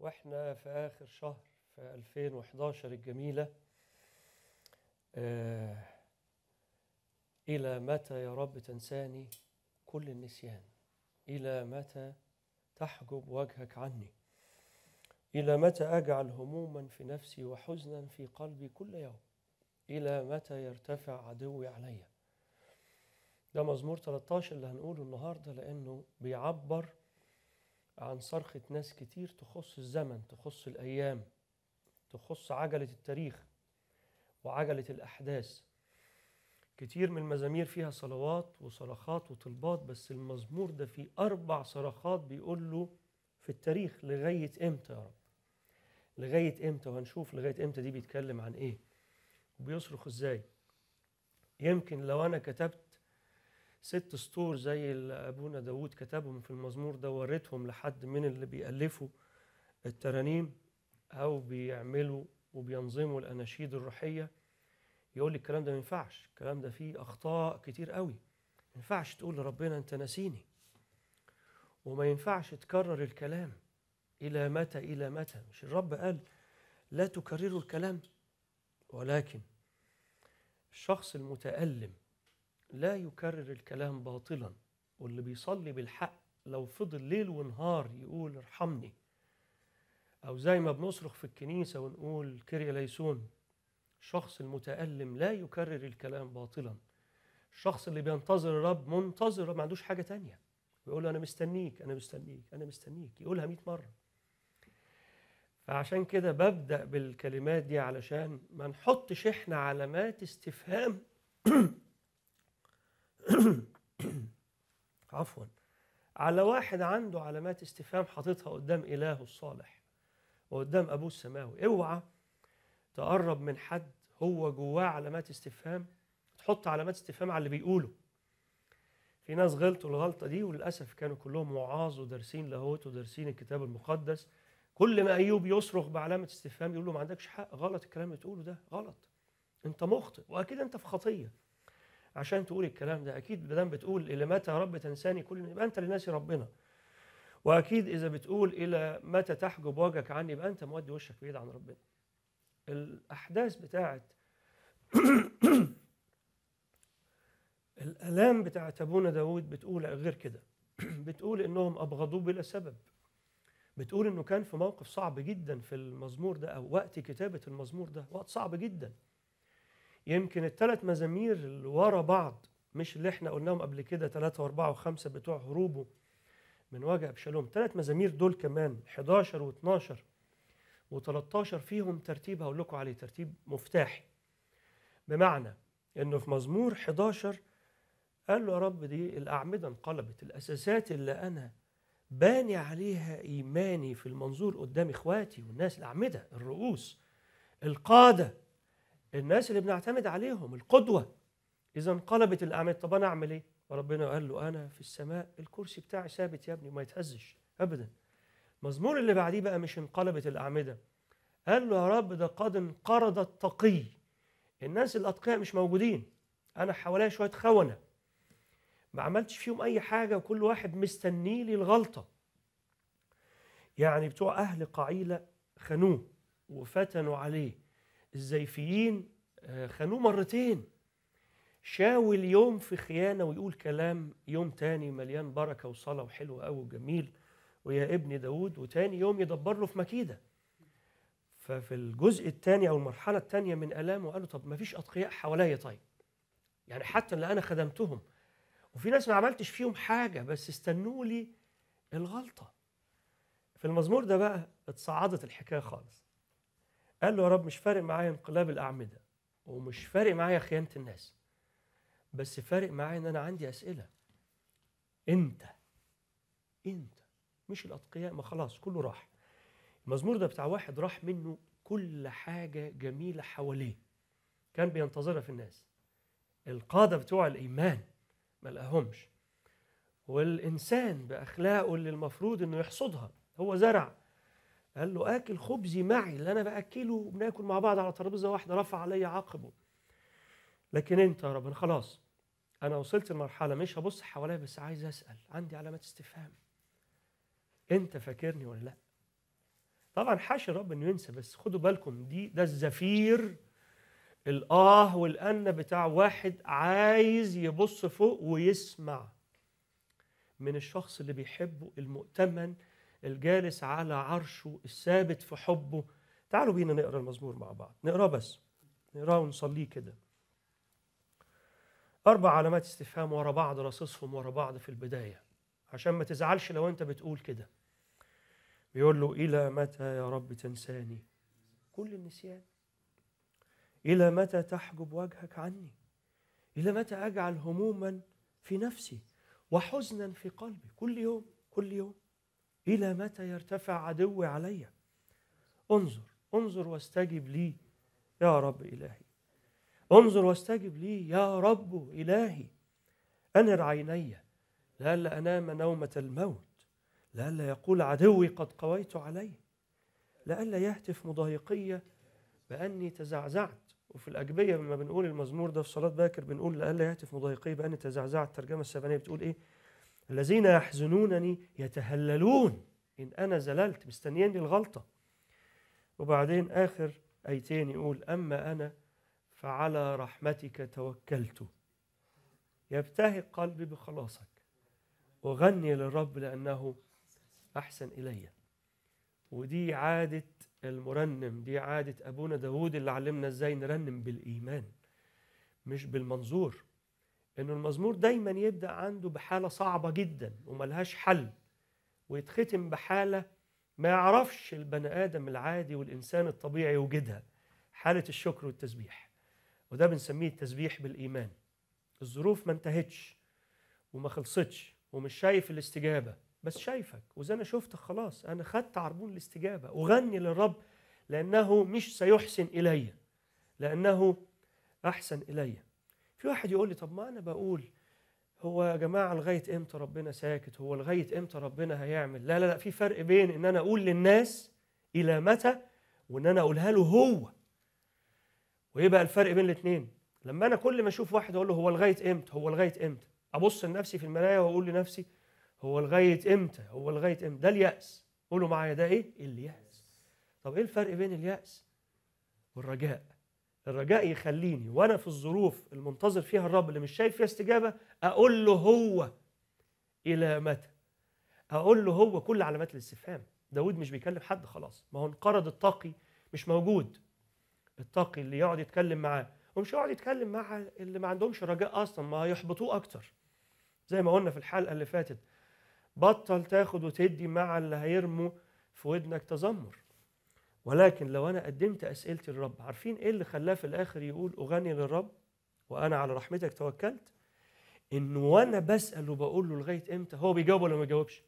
واحنا في آخر شهر في 2011 الجميلة آه إلى متى يا رب تنساني كل النسيان إلى متى تحجب وجهك عني إلى متى أجعل هموما في نفسي وحزنا في قلبي كل يوم إلى متى يرتفع عدوي علي ده مزمور 13 اللي هنقوله النهاردة لأنه بيعبر عن صرخة ناس كتير تخص الزمن تخص الأيام تخص عجلة التاريخ وعجلة الأحداث كتير من المزامير فيها صلوات وصرخات وطلبات بس المزمور ده فيه أربع صرخات بيقول له في التاريخ لغاية إمتى يا رب لغاية إمتى وهنشوف لغاية إمتى دي بيتكلم عن إيه وبيصرخ إزاي يمكن لو أنا كتبت ست سطور زي اللي أبونا داود كتبهم في المزمور ده وريتهم لحد من اللي بيألفوا الترانيم أو بيعملوا وبينظموا الأناشيد الروحية يقول لي الكلام ده ما ينفعش الكلام ده فيه أخطاء كتير قوي ما ينفعش تقول لربنا أنت ناسيني وما ينفعش تكرر الكلام إلى متى إلى متى مش الرب قال لا تكرروا الكلام ولكن الشخص المتألم لا يكرر الكلام باطلا واللي بيصلي بالحق لو فضل ليل ونهار يقول ارحمني أو زي ما بنصرخ في الكنيسة ونقول كريا ليسون الشخص المتألم لا يكرر الكلام باطلا الشخص اللي بينتظر الرب منتظر ما عندوش حاجة تانية بيقول له أنا مستنيك أنا مستنيك أنا مستنيك يقولها مئة مرة فعشان كده ببدأ بالكلمات دي علشان ما نحطش احنا علامات استفهام عفوا على واحد عنده علامات استفهام حاططها قدام إلهه الصالح وقدام أبوه السماوي اوعى تقرب من حد هو جواه علامات استفهام تحط علامات استفهام على اللي بيقوله في ناس غلطوا الغلطة دي وللأسف كانوا كلهم وعاظ ودارسين لاهوت ودارسين الكتاب المقدس كل ما أيوب يصرخ بعلامة استفهام يقول له ما عندكش حق غلط الكلام اللي تقوله ده غلط أنت مخطئ وأكيد أنت في خطية عشان تقول الكلام ده أكيد ما بتقول إلى متى يا رب تنساني كل يبقى أنت اللي ناسي ربنا وأكيد إذا بتقول إلى متى تحجب وجهك عني يبقى أنت مودي وشك بعيد عن ربنا الأحداث بتاعت الآلام بتاعت أبونا داود بتقول غير كده بتقول إنهم أبغضوه بلا سبب بتقول إنه كان في موقف صعب جدا في المزمور ده أو وقت كتابة المزمور ده وقت صعب جدا يمكن الثلاث مزامير اللي ورا بعض مش اللي احنا قلناهم قبل كده ثلاثة وأربعة وخمسة بتوع هروبه من وجه أبشالوم ثلاث مزامير دول كمان 11 و12 و13 فيهم ترتيب هقول لكم عليه ترتيب مفتاحي بمعنى انه في مزمور 11 قال له يا رب دي الأعمدة انقلبت الأساسات اللي أنا باني عليها إيماني في المنظور قدام إخواتي والناس الأعمدة الرؤوس القادة الناس اللي بنعتمد عليهم القدوة إذا انقلبت الأعمدة طب أنا أعمل إيه؟ وربنا قال له أنا في السماء الكرسي بتاعي ثابت يا ابني ما يتهزش أبدا المزمور اللي بعديه بقى مش انقلبت الأعمدة قال له يا رب ده قد انقرض التقي الناس الأتقياء مش موجودين أنا حواليا شوية خونة ما عملتش فيهم أي حاجة وكل واحد مستني لي الغلطة يعني بتوع أهل قعيلة خانوه وفتنوا عليه الزيفيين خانوه مرتين شاول يوم في خيانة ويقول كلام يوم تاني مليان بركة وصلاة وحلو قوي وجميل ويا ابن داود وتاني يوم يدبر له في مكيدة ففي الجزء الثاني أو المرحلة الثانية من ألامه قالوا طب ما فيش أتقياء حواليا طيب يعني حتى اللي أنا خدمتهم وفي ناس ما عملتش فيهم حاجة بس استنوا لي الغلطة في المزمور ده بقى اتصعدت الحكاية خالص قال له يا رب مش فارق معايا انقلاب الأعمدة ومش فارق معايا خيانة الناس بس فارق معايا ان انا عندي اسئله انت انت مش الاتقياء ما خلاص كله راح المزمور ده بتاع واحد راح منه كل حاجه جميله حواليه كان بينتظرها في الناس القاده بتوع الايمان ما لقاهمش والانسان باخلاقه اللي المفروض انه يحصدها هو زرع قال له اكل خبزي معي اللي انا باكله وبناكل مع بعض على ترابيزه واحده رفع علي عقبه لكن انت يا رب خلاص انا وصلت لمرحله مش هبص حواليا بس عايز اسال عندي علامات استفهام انت فاكرني ولا لا طبعا حاشا الرب انه ينسى بس خدوا بالكم دي ده الزفير الاه والان بتاع واحد عايز يبص فوق ويسمع من الشخص اللي بيحبه المؤتمن الجالس على عرشه الثابت في حبه تعالوا بينا نقرا المزمور مع بعض نقراه بس نقراه ونصليه كده أربع علامات استفهام ورا بعض رصصهم ورا بعض في البداية عشان ما تزعلش لو أنت بتقول كده بيقول له إلى متى يا رب تنساني كل النسيان إلى متى تحجب وجهك عني إلى متى أجعل هموما في نفسي وحزنا في قلبي كل يوم كل يوم إلى متى يرتفع عدوي علي انظر انظر واستجب لي يا رب إلهي انظر واستجب لي يا رب إلهي أنر عيني لئلا أنام نومة الموت لئلا يقول عدوي قد قويت عليه لئلا يهتف مضايقية بأني تزعزعت وفي الأجبية لما بنقول المزمور ده في صلاة باكر بنقول لئلا يهتف مضايقية بأني تزعزعت الترجمة السبانية بتقول إيه الذين يحزنونني يتهللون إن أنا زللت مستنيني الغلطة وبعدين آخر أيتين يقول أما أنا فعلى رحمتك توكلت يبتهج قلبي بخلاصك وغني للرب لأنه أحسن إلي ودي عادة المرنم دي عادة أبونا داود اللي علمنا إزاي نرنم بالإيمان مش بالمنظور إنه المزمور دايما يبدأ عنده بحالة صعبة جدا وملهاش حل ويتختم بحالة ما يعرفش البني آدم العادي والإنسان الطبيعي يوجدها حالة الشكر والتسبيح وده بنسميه التسبيح بالإيمان الظروف ما انتهتش وما خلصتش ومش شايف الاستجابة بس شايفك وإذا أنا شفتك خلاص أنا خدت عربون الاستجابة أغني للرب لأنه مش سيحسن إلي لأنه أحسن إلي في واحد يقول لي طب ما أنا بقول هو يا جماعة لغاية إمتى ربنا ساكت هو لغاية إمتى ربنا هيعمل لا لا لا في فرق بين إن أنا أقول للناس إلى متى وإن أنا أقولها له هو وإيه بقى الفرق بين الاثنين لما أنا كل ما أشوف واحد أقول له هو لغاية إمتى هو لغاية إمتى أبص لنفسي في المراية وأقول لنفسي هو لغاية إمتى هو لغاية إمتى ده اليأس قولوا معايا ده إيه اليأس طب إيه الفرق بين اليأس والرجاء الرجاء يخليني وانا في الظروف المنتظر فيها الرب اللي مش شايف فيها استجابه اقول له هو الى متى اقول له هو كل علامات الاستفهام داود مش بيكلم حد خلاص ما هو انقرض التقي مش موجود التقي اللي يقعد يتكلم معاه ومش يقعد يتكلم مع اللي ما عندهمش رجاء اصلا ما هيحبطوه اكتر زي ما قلنا في الحلقه اللي فاتت بطل تاخد وتدي مع اللي هيرموا في ودنك تذمر ولكن لو انا قدمت اسئلتي للرب عارفين ايه اللي خلاه في الاخر يقول اغني للرب وانا على رحمتك توكلت انه وانا بسال وبقول له لغايه امتى هو بيجاوب ولا ما بيجاوبش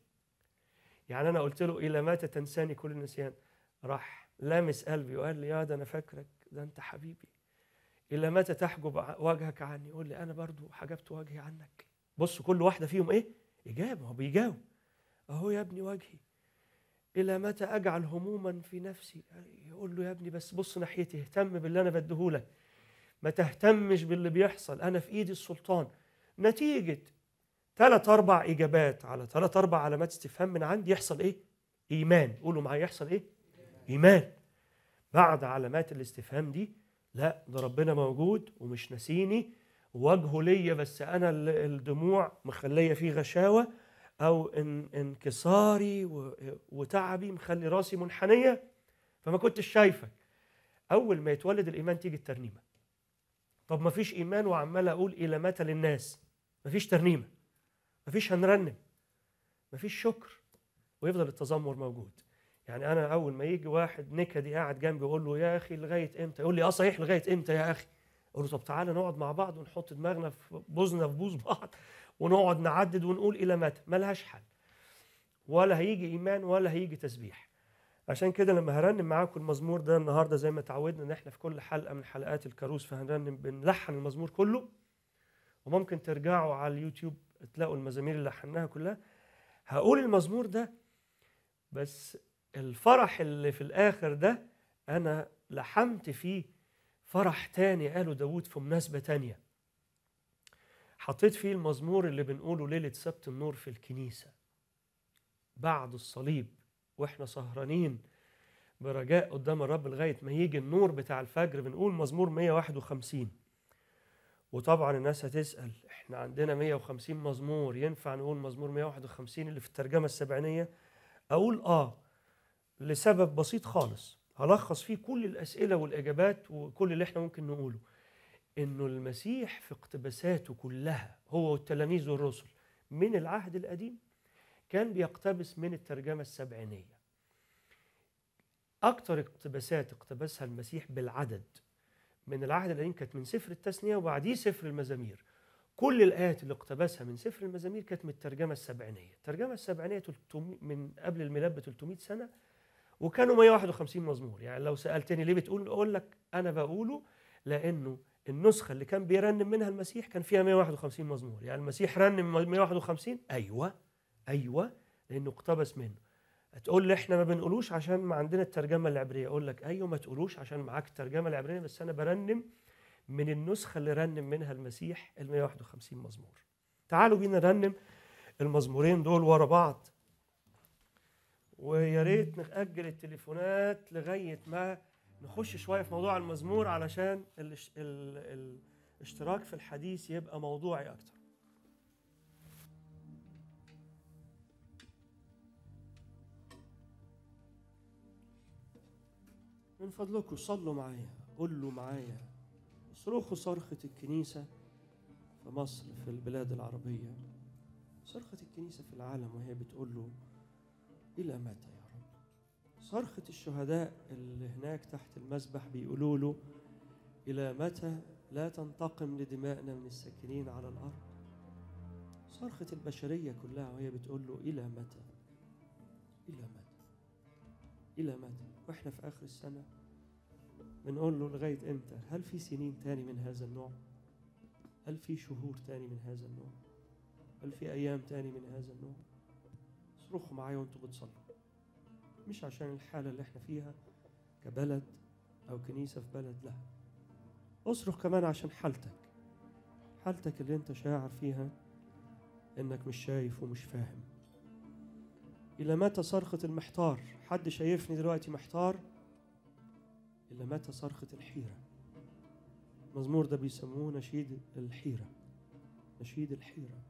يعني انا قلت له الى متى تنساني كل النسيان راح لامس قلبي وقال لي يا ده انا فاكرك ده انت حبيبي الى متى تحجب وجهك عني يقول لي انا برضو حجبت وجهي عنك بص كل واحده فيهم ايه اجابه هو بيجاوب اهو يا ابني وجهي إلى متى أجعل هموما في نفسي يقول له يا ابني بس بص ناحيتي اهتم باللي أنا بديهولك ما تهتمش باللي بيحصل أنا في إيدي السلطان نتيجة ثلاث أربع إجابات على ثلاث أربع علامات استفهام من عندي يحصل إيه؟ إيمان قولوا معايا يحصل إيه؟ إيمان بعد علامات الاستفهام دي لا ده ربنا موجود ومش ناسيني وجهه ليا بس أنا الدموع مخلية فيه غشاوة او ان انكساري وتعبي مخلي راسي منحنيه فما كنتش شايفك اول ما يتولد الايمان تيجي الترنيمه طب ما فيش ايمان وعمال اقول الى متى للناس ما فيش ترنيمه ما فيش هنرنم ما فيش شكر ويفضل التذمر موجود يعني انا اول ما يجي واحد نكدي قاعد جنبي يقول له يا اخي لغايه امتى يقول لي اه صحيح لغايه امتى يا اخي اقول له طب تعالى نقعد مع بعض ونحط دماغنا في بوزنا في بوز بعض ونقعد نعدد ونقول الى متى ملهاش حل ولا هيجي ايمان ولا هيجي تسبيح عشان كده لما هرنم معاكم المزمور ده النهارده زي ما اتعودنا ان احنا في كل حلقه من حلقات الكاروس فهنرنم بنلحن المزمور كله وممكن ترجعوا على اليوتيوب تلاقوا المزامير اللي لحناها كلها هقول المزمور ده بس الفرح اللي في الاخر ده انا لحمت فيه فرح تاني قاله داود في مناسبه تانيه حطيت فيه المزمور اللي بنقوله ليلة سبت النور في الكنيسة بعد الصليب واحنا سهرانين برجاء قدام الرب لغايه ما يجي النور بتاع الفجر بنقول مزمور 151 وطبعا الناس هتسال احنا عندنا 150 مزمور ينفع نقول مزمور 151 اللي في الترجمه السبعينيه اقول اه لسبب بسيط خالص هلخص فيه كل الاسئله والاجابات وكل اللي احنا ممكن نقوله انه المسيح في اقتباساته كلها هو والتلاميذ والرسل من العهد القديم كان بيقتبس من الترجمه السبعينيه اكتر اقتباسات اقتبسها المسيح بالعدد من العهد القديم كانت من سفر التثنيه وبعديه سفر المزامير كل الايات اللي اقتبسها من سفر المزامير كانت من الترجمه السبعينيه الترجمه السبعينيه 300 من قبل الميلاد ب 300 سنه وكانوا 151 مزمور يعني لو سالتني ليه بتقول اقول لك انا بقوله لانه النسخه اللي كان بيرنم منها المسيح كان فيها 151 مزمور يعني المسيح رنم 151 ايوه ايوه لانه اقتبس منه هتقول لي احنا ما بنقولوش عشان ما عندنا الترجمه العبريه اقول لك ايوه ما تقولوش عشان معاك الترجمه العبريه بس انا برنم من النسخه اللي رنم منها المسيح ال 151 مزمور تعالوا بينا نرنم المزمورين دول ورا بعض ويا ريت نأجل التليفونات لغايه ما نخش شويه في موضوع المزمور علشان الاش- ال- الاشتراك في الحديث يبقى موضوعي اكتر من فضلكم صلوا معايا قولوا معايا صرخوا صرخة الكنيسة في مصر في البلاد العربية صرخة الكنيسة في العالم وهي بتقول له إلى متى يا رب صرخة الشهداء اللي هناك تحت المسبح بيقولوا له إلى متى لا تنتقم لدمائنا من الساكنين على الأرض صرخة البشرية كلها وهي بتقول له إلى متى إلى متى إلى متى وإحنا في آخر السنة بنقول له لغاية إمتى هل في سنين تاني من هذا النوع هل في شهور تاني من هذا النوع هل في أيام تاني من هذا النوع صرخوا معايا وانتوا بتصلوا مش عشان الحالة اللي احنا فيها كبلد أو كنيسة في بلد لا اصرخ كمان عشان حالتك حالتك اللي انت شاعر فيها انك مش شايف ومش فاهم إلى متى صرخة المحتار حد شايفني دلوقتي محتار إلى متى صرخة الحيرة المزمور ده بيسموه نشيد الحيرة نشيد الحيرة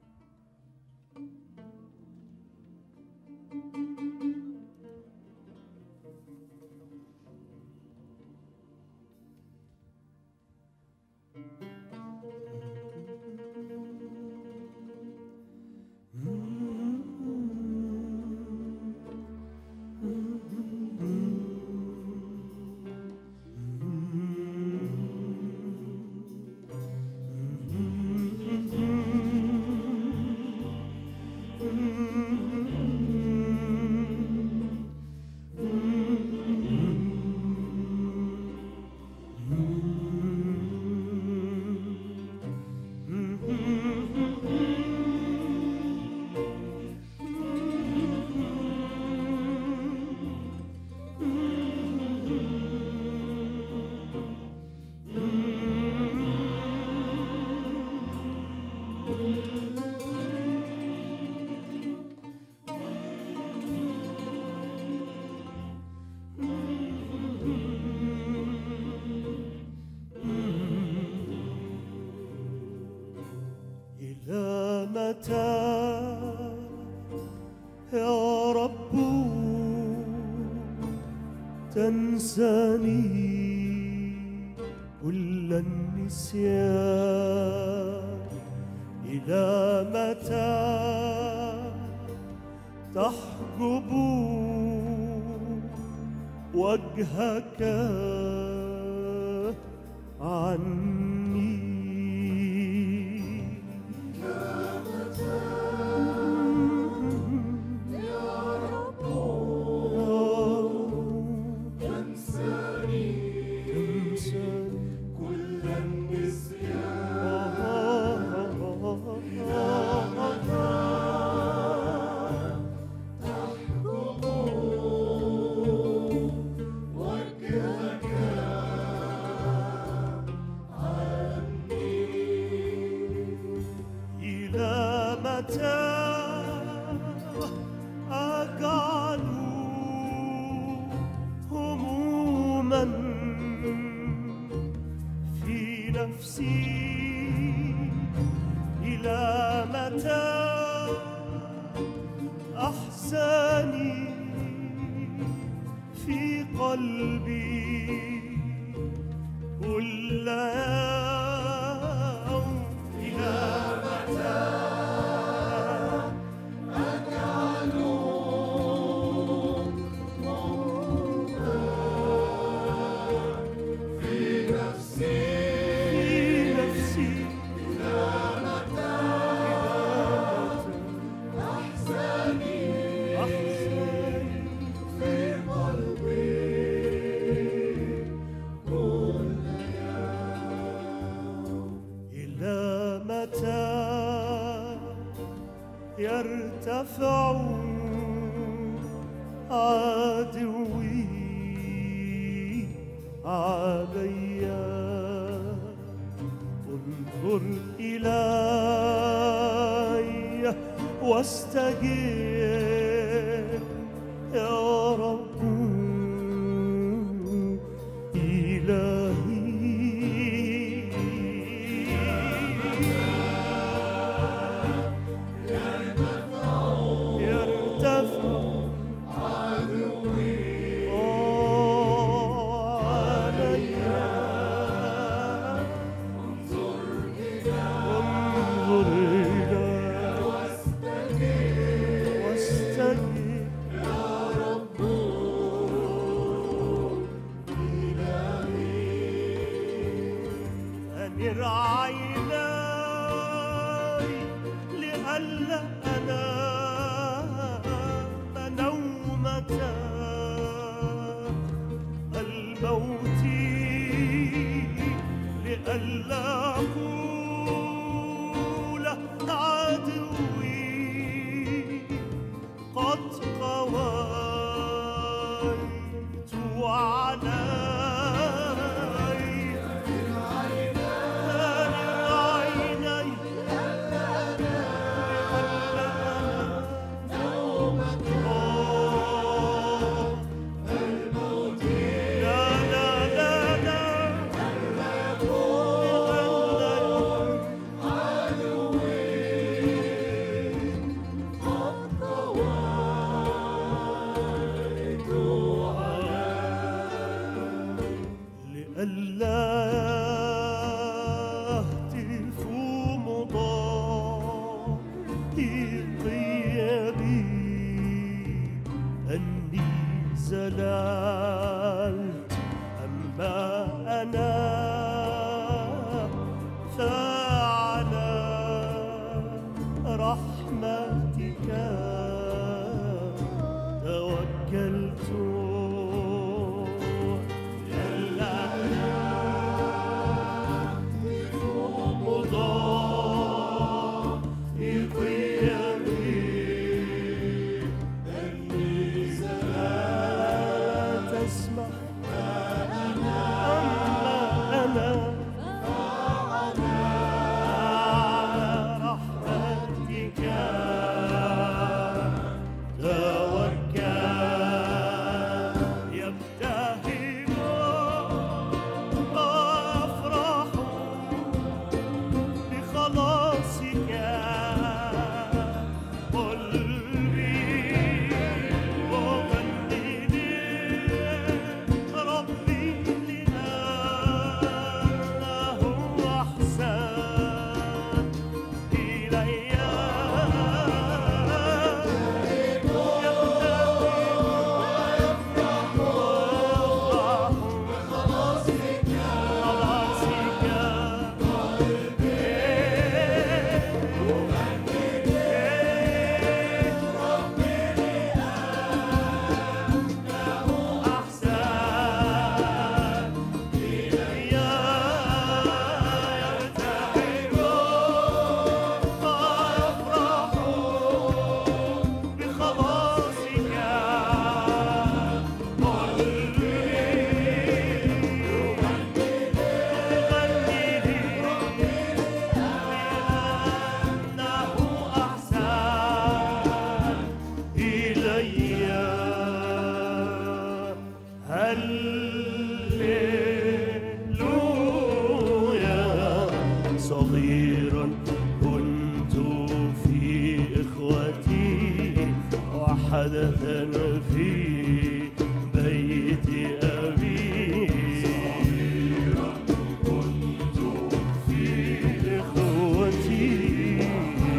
إلى متى يا رب تنساني كل النسيان إلى متى تحجب وجهك عني إلى متى أجعل نفسي إلى متى أحزاني في قلبي كل يوم إلى متى في نفسي إلى متى أحزاني في إلى متى يرتفع عدوي علي انظر إلي واستجب يا رب إلهي يرتفع آه، علي انظر إلي واستجب أنر عيناي لئلا أنام نومة الموت لئلا أقول عدوي قد قويت علي عيني لا لا لا لا حدثا في بيت أبي إخوتي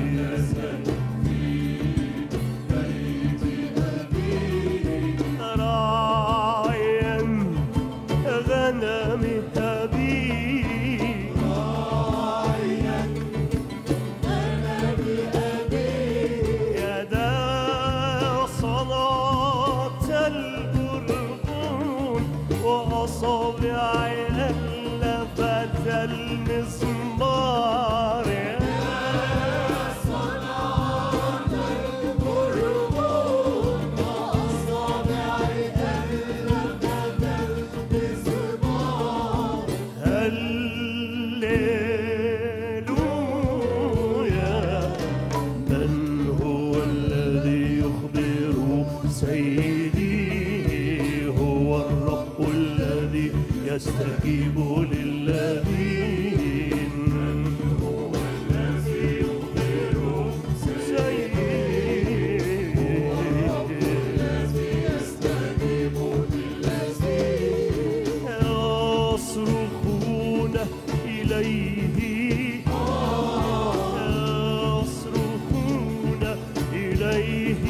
راعيا غنم أبي يدا صلاة البرهون وأصابع ألفت المزمار هللويا من هو الذي يخبر سيدي هو الرب الذي يستجيب للذين من هو الذي يخبر سيدي يصرخون إليه يصرخون إليه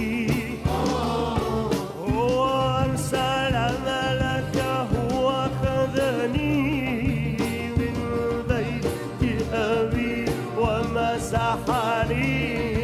هو أرسل ملكه وخذني من بيت أبي ومسحني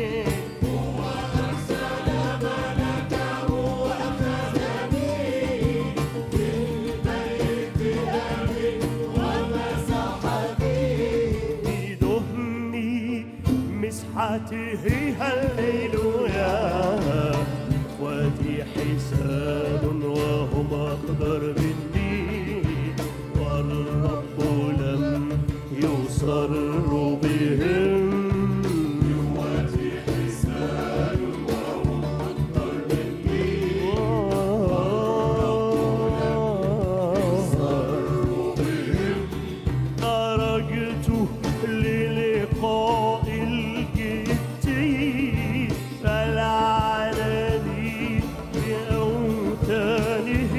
بدهن مسحته هللويا وادي حساب وهم أقدر مني والرب لم يصر بهم وادي حساب وهم أقدر مني خرجت للقاء الجدي فلعنني بأوتانه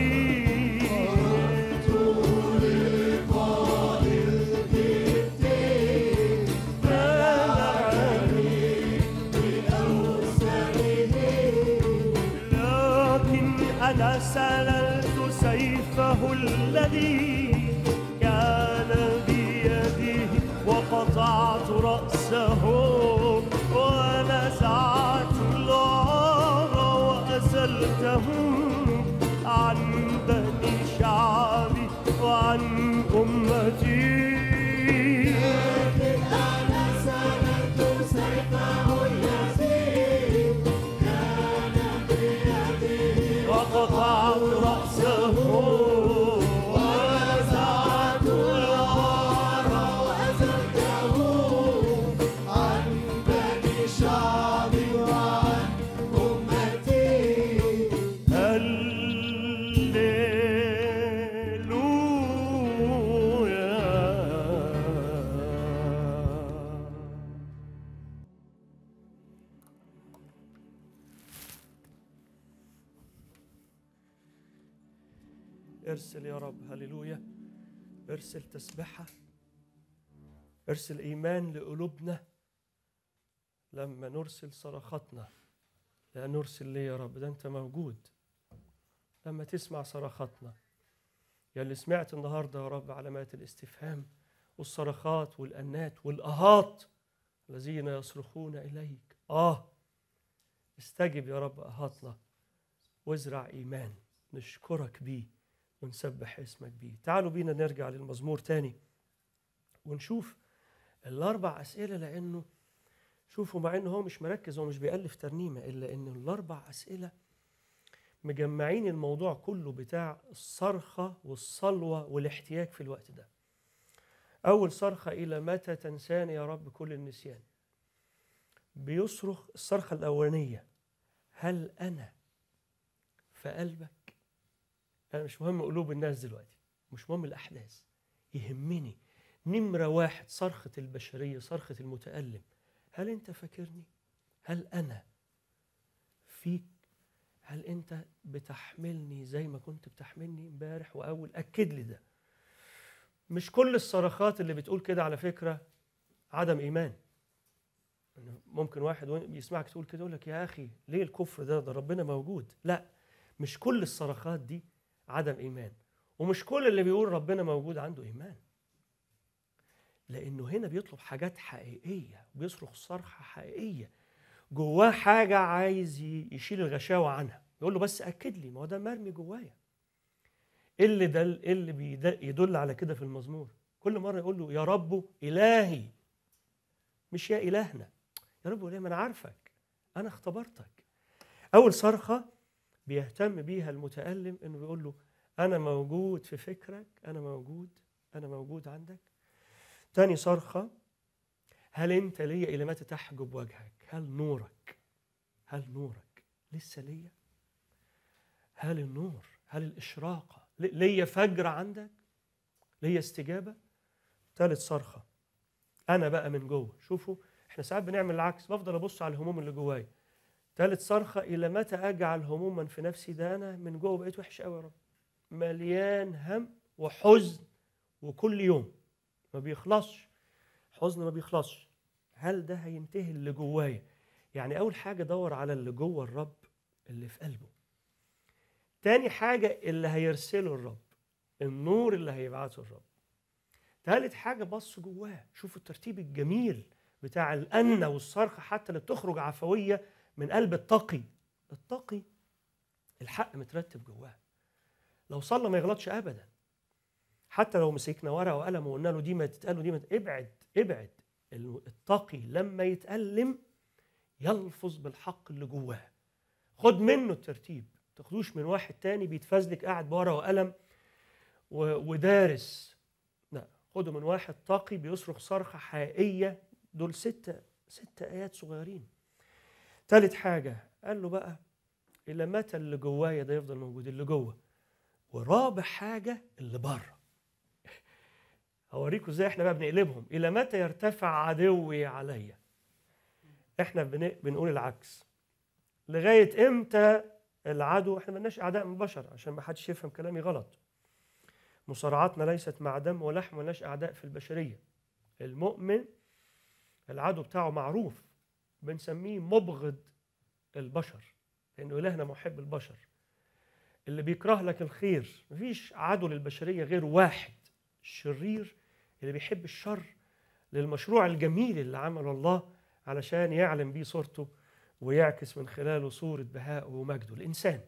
لكن أنا سللت سيفه الذي كان بيده وقطعت رأسه ونزعت العار وأزلته عن بني شعبي وعن أمتي وقطعت رأسه ونزعت العار هللويا ارسل يا رب هللويا ارسل تسبحة ارسل إيمان لقلوبنا لما نرسل صرخاتنا لا نرسل ليه يا رب ده أنت موجود لما تسمع صرخاتنا يا اللي سمعت النهاردة يا رب علامات الاستفهام والصرخات والأنات والأهات الذين يصرخون إليك آه استجب يا رب أهاتنا وازرع إيمان نشكرك بيه ونسبح اسمك بيه تعالوا بينا نرجع للمزمور تاني ونشوف الأربع أسئلة لأنه شوفوا مع إنه هو مش مركز هو مش بيألف ترنيمة إلا إن الأربع أسئلة مجمعين الموضوع كله بتاع الصرخة والصلوة والاحتياج في الوقت ده أول صرخة إلى متى تنساني يا رب كل النسيان بيصرخ الصرخة الأولانية هل أنا في قلبك أنا مش مهم قلوب الناس دلوقتي مش مهم الأحداث يهمني نمرة واحد صرخة البشرية صرخة المتألم هل أنت فاكرني؟ هل أنا فيك؟ هل انت بتحملني زي ما كنت بتحملني امبارح واول اكد لي ده مش كل الصرخات اللي بتقول كده على فكره عدم ايمان ممكن واحد بيسمعك تقول كده يقول لك يا اخي ليه الكفر ده ده ربنا موجود لا مش كل الصرخات دي عدم ايمان ومش كل اللي بيقول ربنا موجود عنده ايمان لانه هنا بيطلب حاجات حقيقيه بيصرخ صرخه حقيقيه جواه حاجه عايز يشيل الغشاوه عنها يقول له بس اكد لي ما هو ده مرمي جوايا ايه اللي ده ايه اللي يدل على كده في المزمور كل مره يقول له يا رب الهي مش يا الهنا يا رب ليه ما انا عارفك انا اختبرتك اول صرخه بيهتم بيها المتالم انه بيقول له انا موجود في فكرك انا موجود انا موجود عندك تاني صرخه هل انت ليا الى متى تحجب وجهك هل نورك هل نورك لسه ليا هل النور هل الاشراقه ليا فجر عندك ليا استجابه ثالث صرخه انا بقى من جوه شوفوا احنا ساعات بنعمل العكس بفضل ابص على الهموم اللي جوايا ثالث صرخه الى متى اجعل هموما في نفسي ده انا من جوه بقيت وحش قوي يا رب مليان هم وحزن وكل يوم ما بيخلصش حزن ما بيخلصش هل ده هينتهي اللي جوايا يعني اول حاجه دور على اللي جوه الرب اللي في قلبه تاني حاجه اللي هيرسله الرب النور اللي هيبعته الرب ثالث حاجه بص جواه شوفوا الترتيب الجميل بتاع الأنة والصرخة حتى اللي بتخرج عفوية من قلب التقي التقي الحق مترتب جواه لو صلى ما يغلطش أبدا حتى لو مسكنا ورقة وقلم وقلنا له دي ما تتقال ودي ما ابعد ابعد التقي لما يتألم يلفظ بالحق اللي جواه خد منه الترتيب تاخدوش من واحد تاني بيتفزلك قاعد بورقة وقلم ودارس لا خده من واحد تقي بيصرخ صرخة حقيقية دول ستة ستة آيات صغيرين ثالث حاجة قال له بقى إلى متى اللي جوايا ده يفضل موجود اللي جوه ورابع حاجة اللي بره هوريكم ازاي احنا بقى بنقلبهم إلى متى يرتفع عدوي عليا احنا بنقول العكس لغاية امتى العدو احنا مالناش اعداء من البشر عشان ما حدش يفهم كلامي غلط مصارعاتنا ليست مع دم ولحم مالناش اعداء في البشريه المؤمن العدو بتاعه معروف بنسميه مبغض البشر لأنه إلهنا محب البشر اللي بيكره لك الخير مفيش عدو للبشرية غير واحد الشرير اللي بيحب الشر للمشروع الجميل اللي عمله الله علشان يعلم بيه صورته ويعكس من خلاله صورة بهائه ومجده الإنسان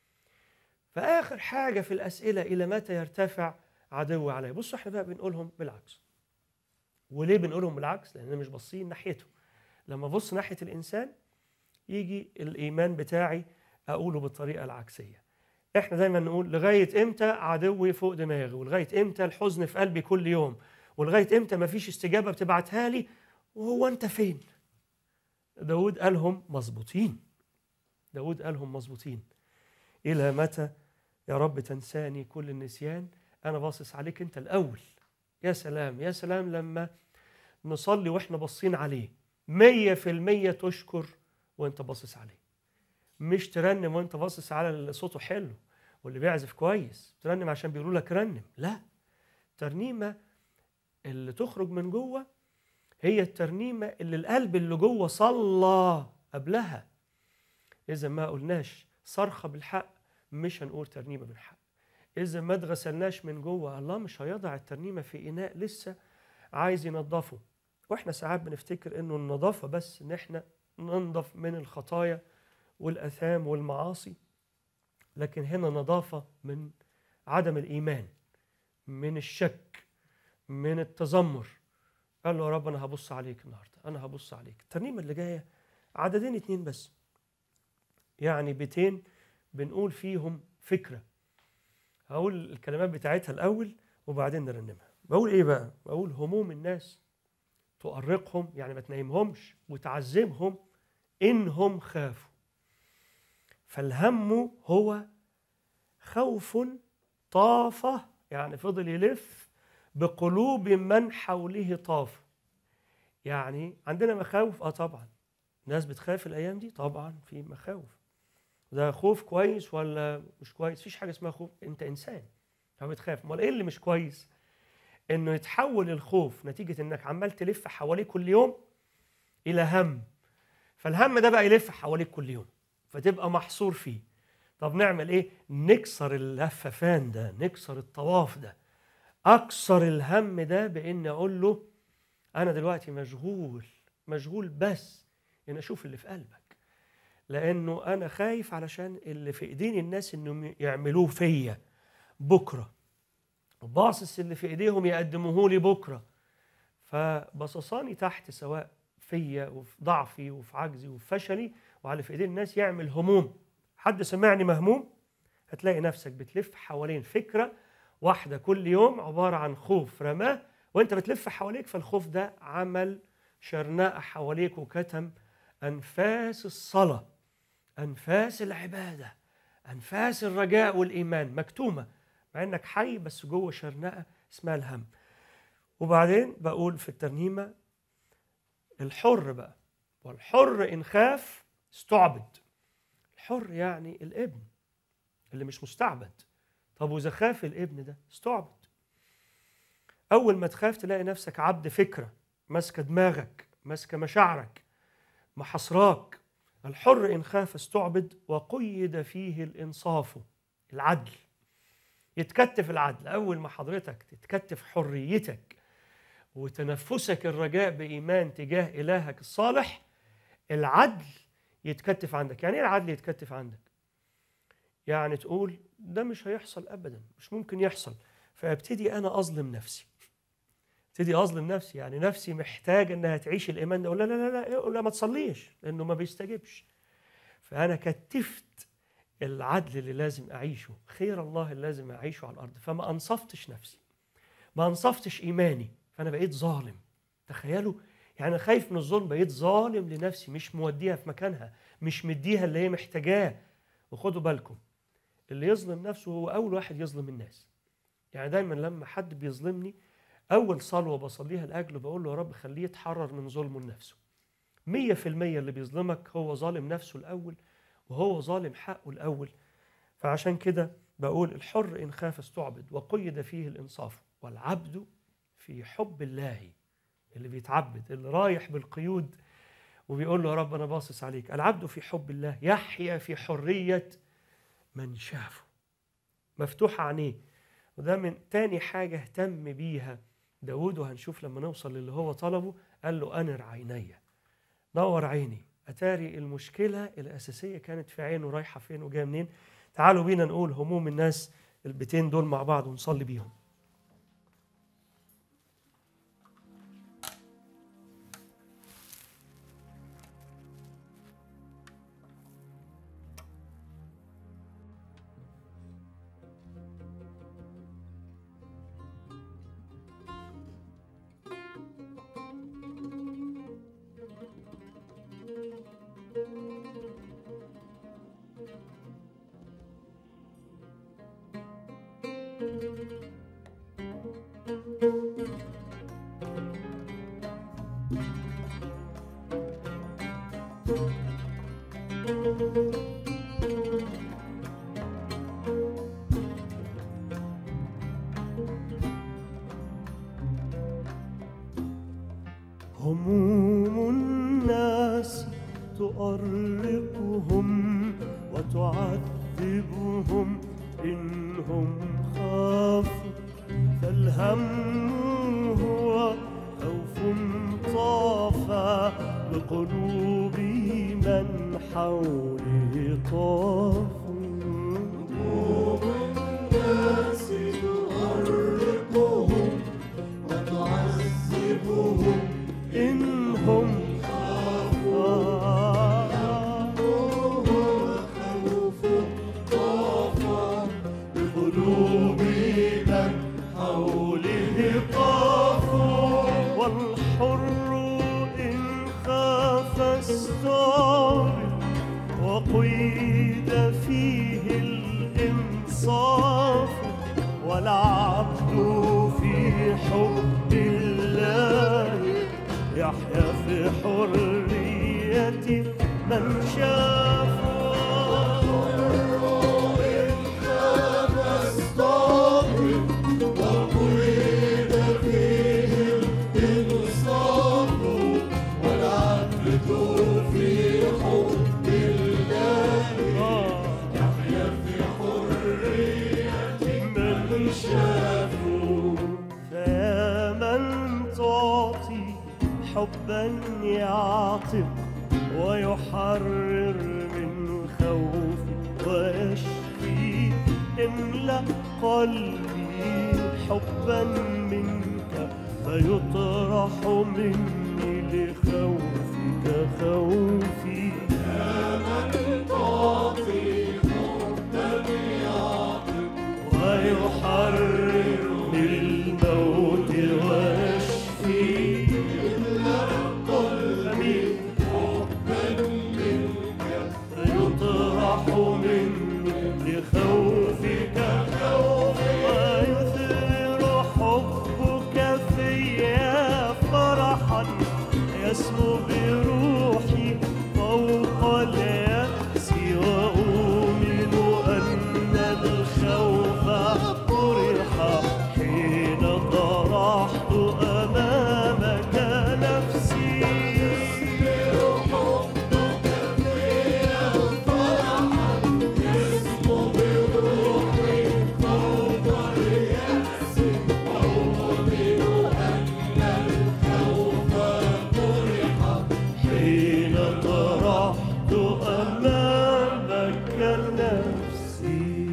فآخر حاجة في الأسئلة إلى متى يرتفع عدو عليه بصوا احنا بقى بنقولهم بالعكس وليه بنقولهم بالعكس لأننا مش باصين ناحيته لما ابص ناحية الإنسان يجي الإيمان بتاعي أقوله بالطريقة العكسية احنا دايما نقول لغاية امتى عدوي فوق دماغي ولغاية امتى الحزن في قلبي كل يوم ولغاية امتى مفيش استجابة بتبعتها لي وهو انت فين داود قالهم مظبوطين داود قالهم مظبوطين إلى متى يا رب تنساني كل النسيان أنا باصص عليك أنت الأول يا سلام يا سلام لما نصلي واحنا باصين عليه مية في المية تشكر وانت باصص عليه مش ترنم وانت باصص على اللي صوته حلو واللي بيعزف كويس ترنم عشان بيقولوا لك رنم لا ترنيمة اللي تخرج من جوه هي الترنيمة اللي القلب اللي جوه صلى قبلها إذا ما قلناش صرخة بالحق مش هنقول ترنيمة بالحق إذا ما اتغسلناش من جوه الله مش هيضع الترنيمة في إناء لسه عايز ينظفه وإحنا ساعات بنفتكر إنه النظافة بس إن إحنا ننظف من الخطايا والأثام والمعاصي لكن هنا نظافة من عدم الإيمان من الشك من التذمر قال له يا رب أنا هبص عليك النهاردة أنا هبص عليك الترنيمة اللي جاية عددين اتنين بس يعني بيتين بنقول فيهم فكرة هقول الكلمات بتاعتها الأول وبعدين نرنمها بقول إيه بقى؟ بقول هموم الناس تؤرقهم يعني ما تنيمهمش وتعذبهم إنهم خافوا فالهم هو خوف طافة يعني فضل يلف بقلوب من حوله طاف يعني عندنا مخاوف اه طبعا ناس بتخاف الايام دي طبعا في مخاوف ده خوف كويس ولا مش كويس مفيش حاجه اسمها خوف انت انسان فبتخاف امال ايه اللي مش كويس انه يتحول الخوف نتيجه انك عمال تلف حواليه كل يوم الى هم فالهم ده بقى يلف حواليك كل يوم فتبقى محصور فيه طب نعمل ايه نكسر اللففان ده نكسر الطواف ده اكسر الهم ده بان اقول له انا دلوقتي مشغول مشغول بس ان اشوف اللي في قلبك لانه انا خايف علشان اللي في ايدين الناس انهم يعملوه فيا بكره باصص اللي في ايديهم يقدموه لي بكره فبصصاني تحت سواء فيا وفي ضعفي وفي عجزي وفي فشلي وعلى في ايدين الناس يعمل هموم حد سمعني مهموم هتلاقي نفسك بتلف حوالين فكره واحده كل يوم عباره عن خوف رماه وانت بتلف حواليك فالخوف ده عمل شرناء حواليك وكتم انفاس الصلاه انفاس العباده انفاس الرجاء والايمان مكتومه مع انك حي بس جوه شرنقه اسمها الهم وبعدين بقول في الترنيمه الحر بقى والحر ان خاف استعبد الحر يعني الابن اللي مش مستعبد طب واذا خاف الابن ده استعبد اول ما تخاف تلاقي نفسك عبد فكره ماسكه دماغك ماسكه مشاعرك محصراك الحر ان خاف استعبد وقيد فيه الانصاف العدل يتكتف العدل اول ما حضرتك تتكتف حريتك وتنفسك الرجاء بايمان تجاه الهك الصالح العدل يتكتف عندك يعني ايه العدل يتكتف عندك يعني تقول ده مش هيحصل ابدا مش ممكن يحصل فابتدي انا اظلم نفسي ابتدي اظلم نفسي يعني نفسي محتاجه انها تعيش الايمان ده اقول لا لا لا لا, لا ما تصليش لانه ما بيستجبش فانا كتفت العدل اللي لازم اعيشه خير الله اللي لازم اعيشه على الارض فما انصفتش نفسي ما انصفتش ايماني فانا بقيت ظالم تخيلوا يعني خايف من الظلم بقيت ظالم لنفسي مش موديها في مكانها مش مديها اللي هي محتاجاه وخدوا بالكم اللي يظلم نفسه هو اول واحد يظلم الناس يعني دايما لما حد بيظلمني اول صلوه بصليها لاجله بقول له يا رب خليه يتحرر من ظلمه لنفسه مية في المية اللي بيظلمك هو ظالم نفسه الأول وهو ظالم حقه الأول فعشان كده بقول الحر إن خاف استعبد وقيد فيه الإنصاف والعبد في حب الله اللي بيتعبد اللي رايح بالقيود وبيقول له يا رب أنا باصص عليك العبد في حب الله يحيا في حرية من شافه مفتوح عينيه وده من تاني حاجة اهتم بيها داود وهنشوف لما نوصل للي هو طلبه قال له أنر عيني نور عيني أتاري المشكلة الأساسية كانت في عينه رايحة فين وجاية منين تعالوا بينا نقول هموم الناس البيتين دول مع بعض ونصلي بيهم هموم الناس تؤرقهم وتعذبهم إنهم خافوا فالهم هو خوف طاف بقلوب من حوله طافوا هموم الناس تؤرقهم وتعذبهم إنهم بقلوب من حوله طافوا والحر إن خاف استعبد وقيد فيه الإنصاف والعبد في حب الله يحيا في حرية من شافه حبا يعتق ويحرر من خوف ويشفي املأ قلبي حبا منك فيطرح مني لخوفك خوفي ويحرر للموت ويشفي أمين يطرح مني لخوفك ويثير حبك فيا فرحا يسمو بروحي فوق اليأس وأؤمن أن الخوف طرح حين طرحت أمامك نفسي حين طرحت أمامك نفسي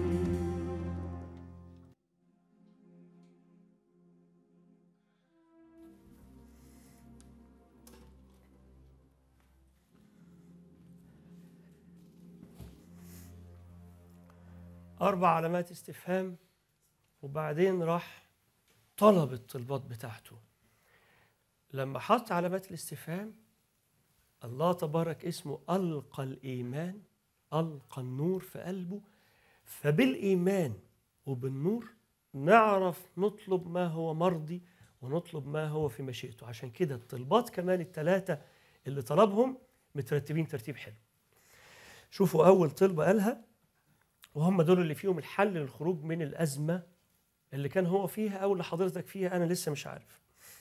أربع علامات استفهام وبعدين راح طلب الطلبات بتاعته لما حط علامات الاستفهام الله تبارك اسمه ألقى الإيمان ألقى النور في قلبه فبالإيمان وبالنور نعرف نطلب ما هو مرضي ونطلب ما هو في مشيئته عشان كده الطلبات كمان الثلاثة اللي طلبهم مترتبين ترتيب حلو شوفوا أول طلبة قالها وهم دول اللي فيهم الحل للخروج من الأزمة اللي كان هو فيها أو اللي حضرتك فيها أنا لسه مش عارف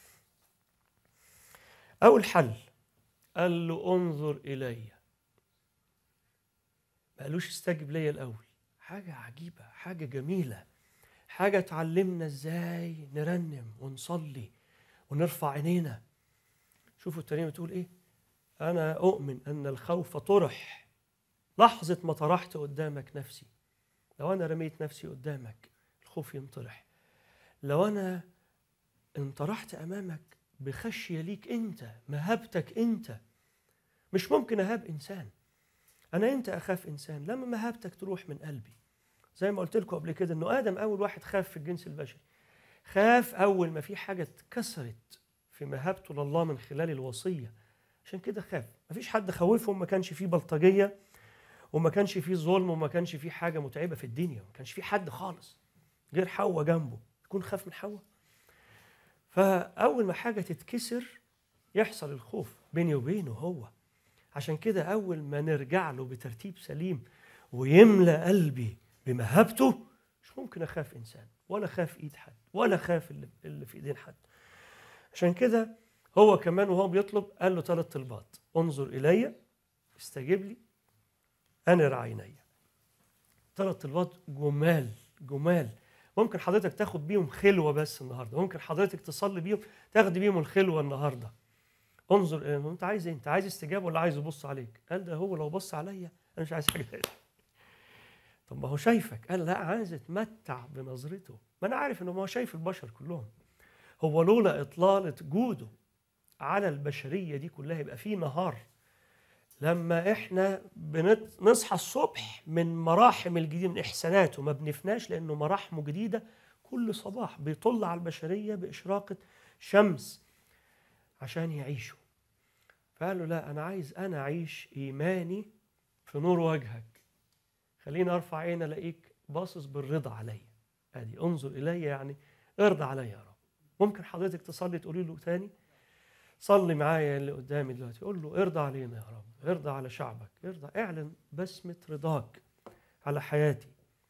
أول حل قال له انظر إلي ما قالوش استجب لي الأول حاجة عجيبة حاجة جميلة حاجة تعلمنا ازاي نرنم ونصلي ونرفع عينينا شوفوا الترنيمة بتقول ايه أنا أؤمن أن الخوف طرح لحظة ما طرحت قدامك نفسي لو أنا رميت نفسي قدامك الخوف ينطرح لو أنا انطرحت أمامك بخشية ليك أنت مهابتك أنت مش ممكن أهاب إنسان أنا أنت أخاف إنسان لما مهابتك تروح من قلبي زي ما قلت لكم قبل كده إنه آدم أول واحد خاف في الجنس البشري خاف أول ما في حاجة اتكسرت في مهابته لله من خلال الوصية عشان كده خاف مفيش حد خوفه ما كانش فيه بلطجية وما كانش فيه ظلم وما كانش فيه حاجة متعبة في الدنيا ما كانش فيه حد خالص غير حواء جنبه يكون خاف من حواء فأول ما حاجة تتكسر يحصل الخوف بيني وبينه هو عشان كده أول ما نرجع له بترتيب سليم ويملى قلبي بمهابته مش ممكن أخاف إنسان ولا أخاف إيد حد ولا أخاف اللي, اللي في إيدين حد عشان كده هو كمان وهو بيطلب قال له ثلاث طلبات انظر إلي استجب لي أنر عيني ثلاث طلبات جمال جمال ممكن حضرتك تاخد بيهم خلوة بس النهاردة ممكن حضرتك تصلي بيهم تاخد بيهم الخلوة النهاردة انظر إيه انت عايز ايه انت عايز استجابة ولا عايز يبص عليك قال ده هو لو بص عليا انا مش عايز حاجة تانية طب ما هو شايفك قال لا عايز اتمتع بنظرته ما انا عارف انه ما هو شايف البشر كلهم هو لولا اطلالة جوده على البشرية دي كلها يبقى في نهار لما احنا بنت... نصحى الصبح من مراحم الجديد من احساناته ما بنفناش لانه مراحمه جديده كل صباح بيطل على البشريه باشراقه شمس عشان يعيشوا فقال له لا انا عايز انا اعيش ايماني في نور وجهك خليني ارفع عيني الاقيك باصص بالرضا عليا ادي انظر الي يعني ارضى عليا يا رب ممكن حضرتك تصلي تقولي له تاني صلي معايا اللي قدامي دلوقتي قول له ارضى علينا يا رب ارضى على شعبك ارضى اعلن بسمة رضاك على حياتي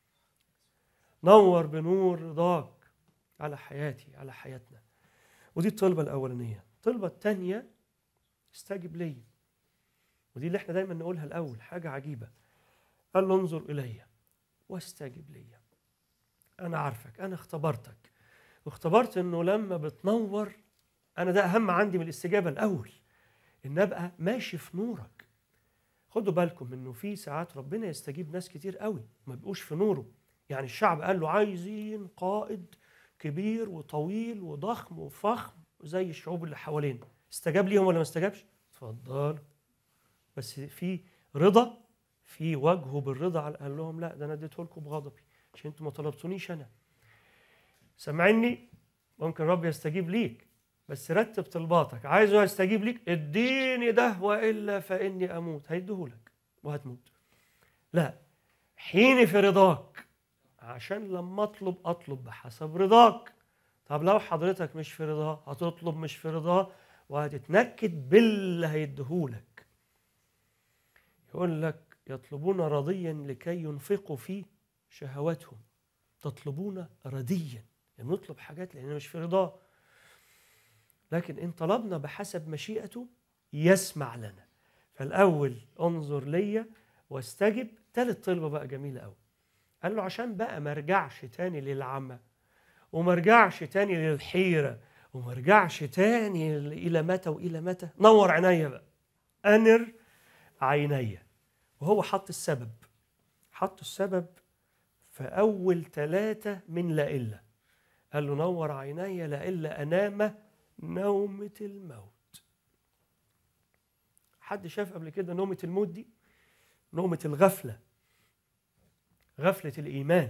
نور بنور رضاك على حياتي على حياتنا ودي الطلبة الأولانية الطلبة الثانية استجب لي ودي اللي احنا دايما نقولها الأول حاجة عجيبة قال له انظر إلي واستجب لي أنا عارفك أنا اختبرتك واختبرت إنه لما بتنور انا ده اهم عندي من الاستجابه الاول ان ابقى ماشي في نورك خدوا بالكم انه في ساعات ربنا يستجيب ناس كتير قوي ما بيبقوش في نوره يعني الشعب قال له عايزين قائد كبير وطويل وضخم وفخم زي الشعوب اللي حوالينا استجاب ليهم ولا ما استجابش اتفضلوا بس في رضا في وجهه بالرضا قال لهم لا ده انا اديته لكم بغضبي عشان انتوا ما طلبتونيش انا سامعني ممكن رب يستجيب ليك بس رتب طلباتك عايزه يستجيب ليك اديني ده والا فاني اموت هيديهولك وهتموت لا حيني في رضاك عشان لما اطلب اطلب بحسب رضاك طب لو حضرتك مش في رضاه هتطلب مش في رضاه وهتتنكد باللي هيديهولك يقول لك يطلبون رضيا لكي ينفقوا في شهواتهم تطلبون رديا يعني نطلب حاجات لأننا مش في رضاه لكن إن طلبنا بحسب مشيئته يسمع لنا فالأول انظر ليا واستجب ثالث طلبة بقى جميلة قوي قال له عشان بقى ما ارجعش تاني للعمى وما ارجعش تاني للحيرة وما ارجعش تاني إلى متى وإلى متى نور عينيا بقى أنر عينيا وهو حط السبب حط السبب في أول ثلاثة من لا إلا قال له نور عيني لا إلا أنام نومة الموت حد شاف قبل كده نومة الموت دي نومة الغفلة غفلة الإيمان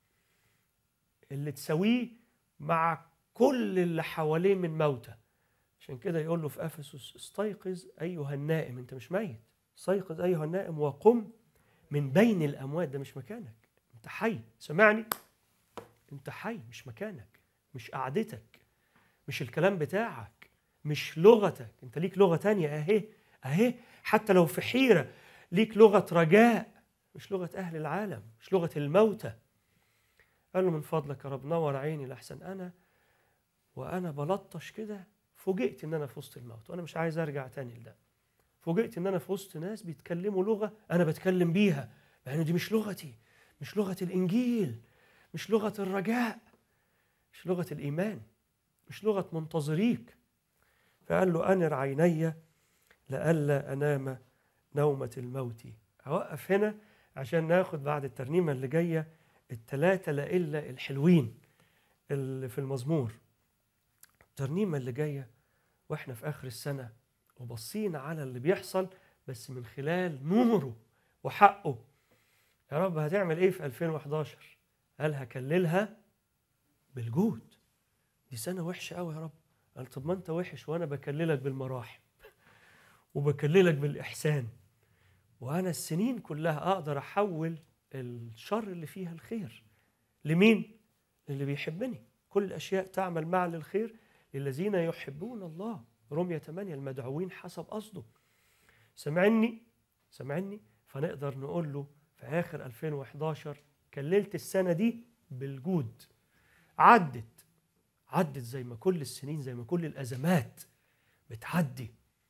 اللي تساويه مع كل اللي حواليه من موتى عشان كده يقول له في أفسس استيقظ أيها النائم أنت مش ميت استيقظ أيها النائم وقم من بين الأموات ده مش مكانك أنت حي سمعني أنت حي مش مكانك مش قعدتك مش الكلام بتاعك مش لغتك أنت ليك لغة تانية أهي أهي حتى لو في حيرة ليك لغة رجاء مش لغة أهل العالم مش لغة الموتى قال له من فضلك يا رب نور عيني لحسن أنا وأنا بلطش كده فوجئت إن أنا في وسط الموت وأنا مش عايز أرجع تاني لده فوجئت إن أنا في وسط ناس بيتكلموا لغة أنا بتكلم بيها مع إنه دي مش لغتي مش لغة الإنجيل مش لغة الرجاء مش لغة الإيمان مش لغة منتظريك فقال له أنر عيني لئلا أنام نومة الموت أوقف هنا عشان ناخد بعد الترنيمة اللي جاية التلاتة لإلا الحلوين اللي في المزمور الترنيمة اللي جاية وإحنا في آخر السنة وبصينا على اللي بيحصل بس من خلال نوره وحقه يا رب هتعمل إيه في 2011 قال هكللها بالجود دي سنة وحشة قوي يا رب قال طب ما أنت وحش وأنا بكللك بالمراحم وبكللك بالإحسان وأنا السنين كلها أقدر أحول الشر اللي فيها الخير لمين؟ للي بيحبني كل الأشياء تعمل معا للخير للذين يحبون الله رمية 8 المدعوين حسب قصده سمعني سمعني فنقدر نقول له في آخر 2011 كللت السنة دي بالجود عدت عدت زي ما كل السنين زي ما كل الأزمات بتعدي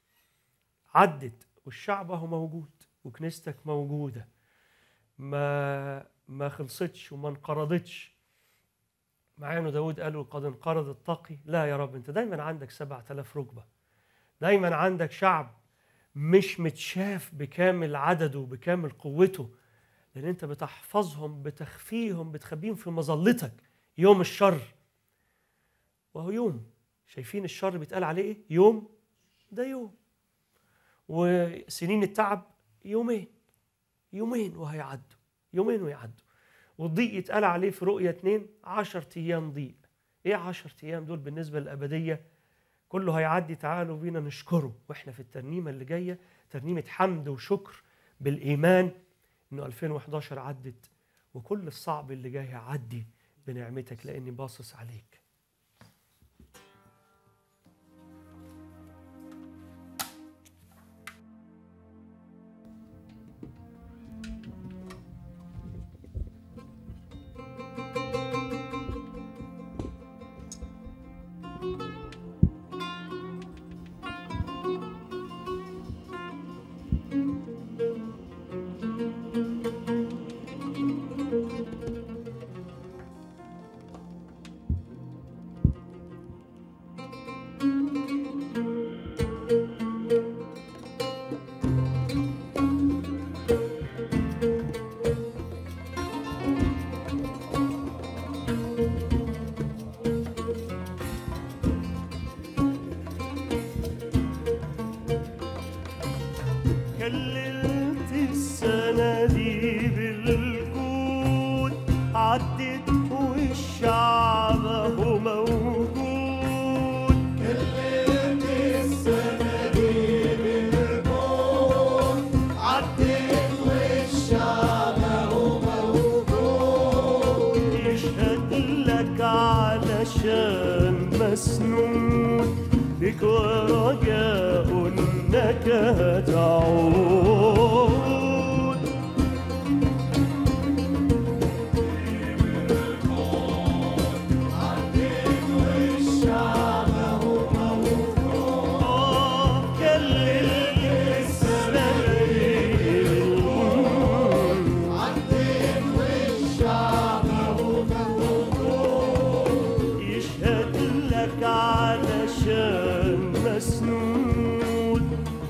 عدت والشعب اهو موجود وكنيستك موجوده ما ما خلصتش وما انقرضتش مع انه داود قالوا قد انقرض التقي لا يا رب انت دايما عندك سبعة آلاف ركبة دايما عندك شعب مش متشاف بكامل عدده بكامل قوته لان انت بتحفظهم بتخفيهم بتخبيهم في مظلتك يوم الشر وهو يوم شايفين الشر بيتقال عليه ايه يوم ده يوم وسنين التعب يومين يومين وهيعدوا يومين ويعدوا والضيق يتقال عليه في رؤية اتنين عشر أيام ضيق إيه عشر أيام دول بالنسبة للأبدية كله هيعدي تعالوا بينا نشكره وإحنا في الترنيمة اللي جاية ترنيمة حمد وشكر بالإيمان إنه 2011 عدت وكل الصعب اللي جاي هيعدي بنعمتك لأني باصص عليك كللت السنة دي بالجود عدت والشعب هو موجود يشهد لك علشان مسنون بك ورجاء انك تعود آه، كلل السلام يشهد لك علشان مسنود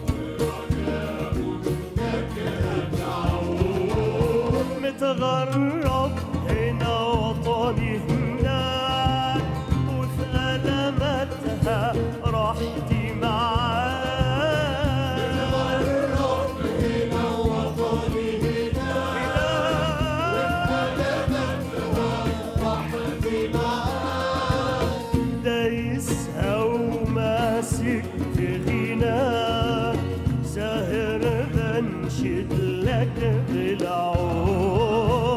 متغرب هنا وطني هناك وفي ألمتها راحتي معاك دايسها وماسك في غناك ساهر بنشد لك بالعود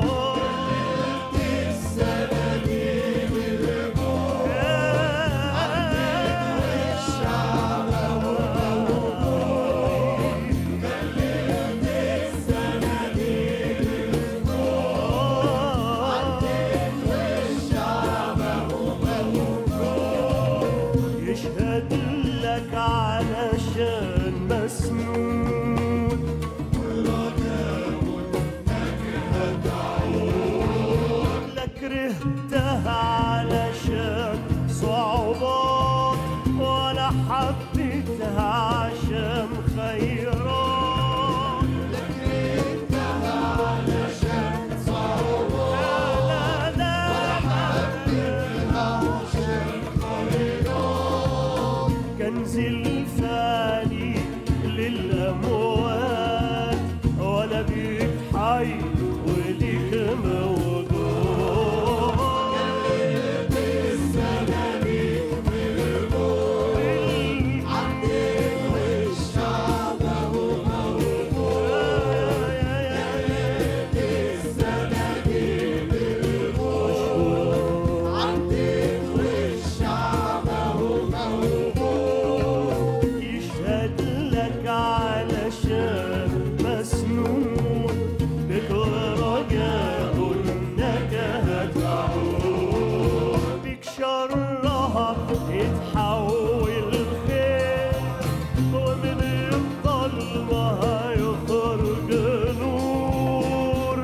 يشهد لك علشان مسنون لا كرهتها علشان صعوبات ولا حبيتها عشان خيرات لا لا كنز الفاني للأموات ولا بيك حي وليك موجود يشهد لك علشان مسنون بك رجاء انك هتعود بك شرها يتحول خير ومن الظلمة هيخرج نور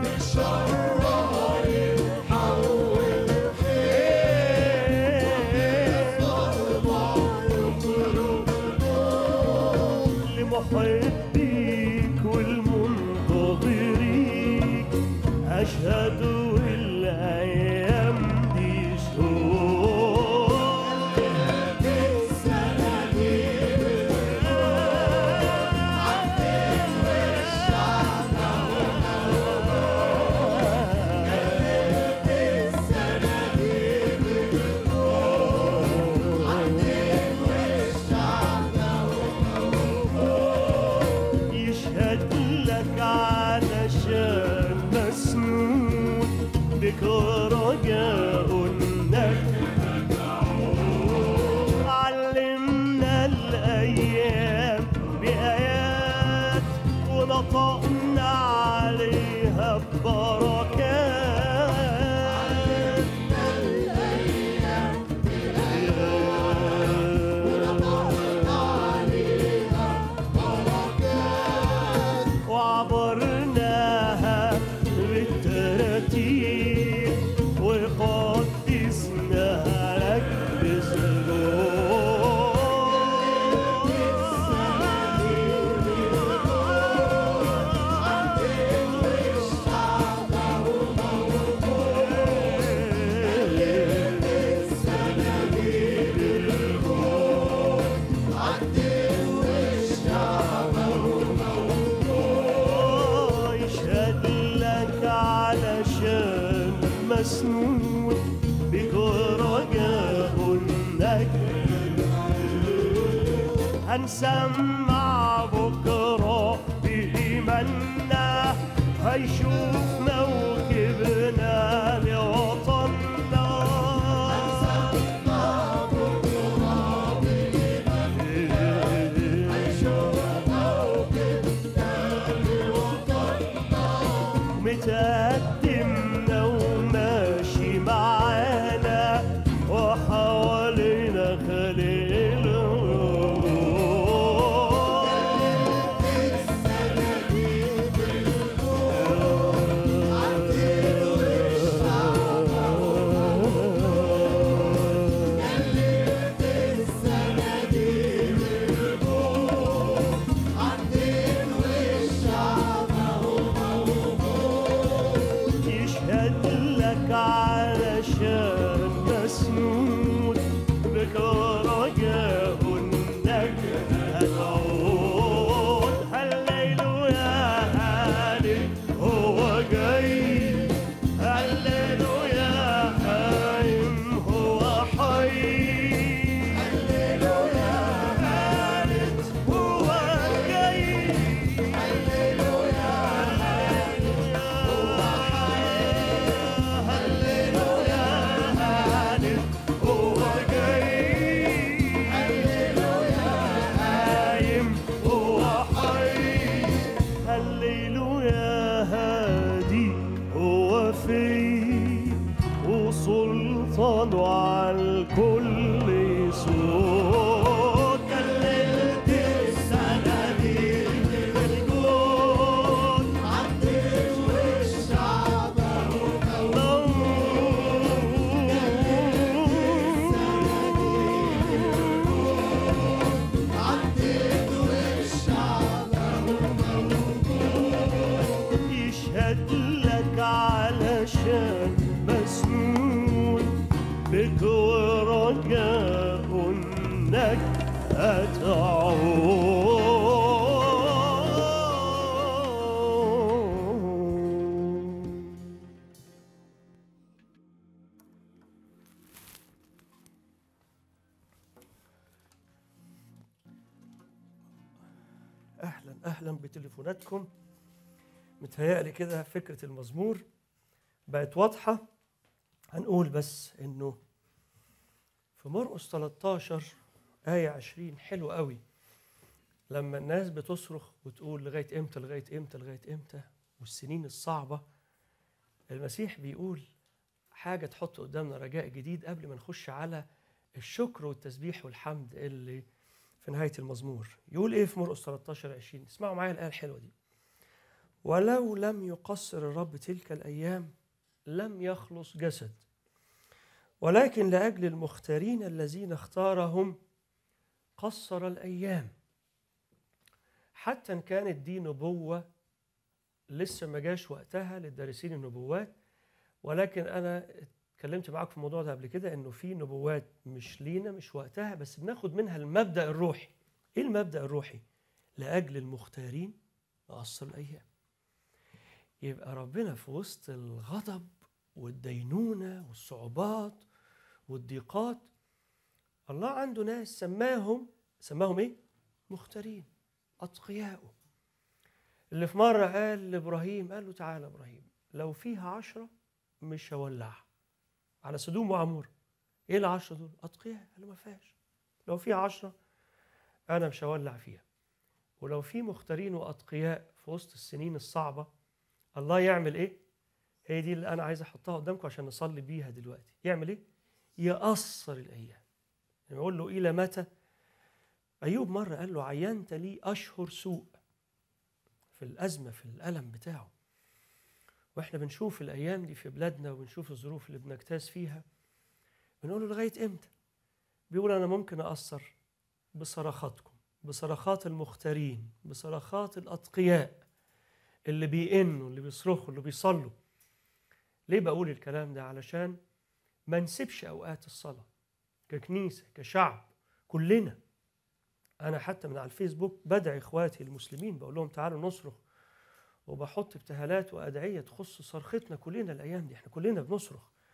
لمحبيك والمنتظريك أشهد الأيام دي شهور يشهد لك علشان مسنون بك رجاء انك علمنا الايام بايات ونطقنا عليها ببركات وعبرناها بالتراتيب مسنون بك رجاء النجم هنسمع بكرة بإيماننا هيشوف موكبنا لوطننا متقدمنا وماشي معانا وحوالينا خليل يشهد لك علشان مسنون بك رجاء انك هتعود هالليل يا هاني هو جاي هالليل يا هايم هو حي هالليل يا هاني هو جاي هالليل يا هاني هو هللويا هاني هو جاي هللويا قايم هو حي هللويا هادي هو في وسلطانه على الكل صوت كللت السناديد بالجود عدت والشعب يشهد لك علشان مسنون بك ورجاء انك هتعود اهلا اهلا بتليفوناتكم متهيألي كده فكرة المزمور بقت واضحة هنقول بس إنه في مرقس 13 آية 20 حلو قوي لما الناس بتصرخ وتقول لغاية إمتى لغاية إمتى لغاية إمتى والسنين الصعبة المسيح بيقول حاجة تحط قدامنا رجاء جديد قبل ما نخش على الشكر والتسبيح والحمد اللي في نهاية المزمور يقول إيه في مرقس 13 20 اسمعوا معايا الآية الحلوة دي ولو لم يقصر الرب تلك الايام لم يخلص جسد ولكن لاجل المختارين الذين اختارهم قصر الايام حتى ان كانت دي نبوه لسه ما جاش وقتها للدارسين النبوات ولكن انا اتكلمت معاكم في الموضوع ده قبل كده انه في نبوات مش لينا مش وقتها بس بناخد منها المبدا الروحي ايه المبدا الروحي لاجل المختارين قصر الايام يبقى ربنا في وسط الغضب والدينونة والصعوبات والضيقات الله عنده ناس سماهم سماهم ايه؟ مختارين أتقياءه اللي في مرة قال لإبراهيم قال له تعالى إبراهيم لو فيها عشرة مش هولعها على سدوم وعمور ايه العشرة دول؟ أتقياء قال له ما فيهاش لو فيها عشرة أنا مش هولع فيها ولو في مختارين وأتقياء في وسط السنين الصعبة الله يعمل ايه؟ هي دي اللي انا عايز احطها قدامكم عشان نصلي بيها دلوقتي يعمل ايه؟ يقصر الايام لما يقول له الى متى؟ ايوب مره قال له عينت لي اشهر سوء في الازمه في الالم بتاعه واحنا بنشوف الايام دي في بلادنا وبنشوف الظروف اللي بنجتاز فيها بنقول له لغايه امتى؟ بيقول انا ممكن اقصر بصرخاتكم بصرخات المختارين بصرخات الاتقياء اللي بيئنوا اللي بيصرخوا اللي بيصلوا ليه بقول الكلام ده علشان ما نسيبش اوقات الصلاه ككنيسه كشعب كلنا انا حتى من على الفيسبوك بدعي اخواتي المسلمين بقول لهم تعالوا نصرخ وبحط ابتهالات وادعيه تخص صرختنا كلنا الايام دي احنا كلنا بنصرخ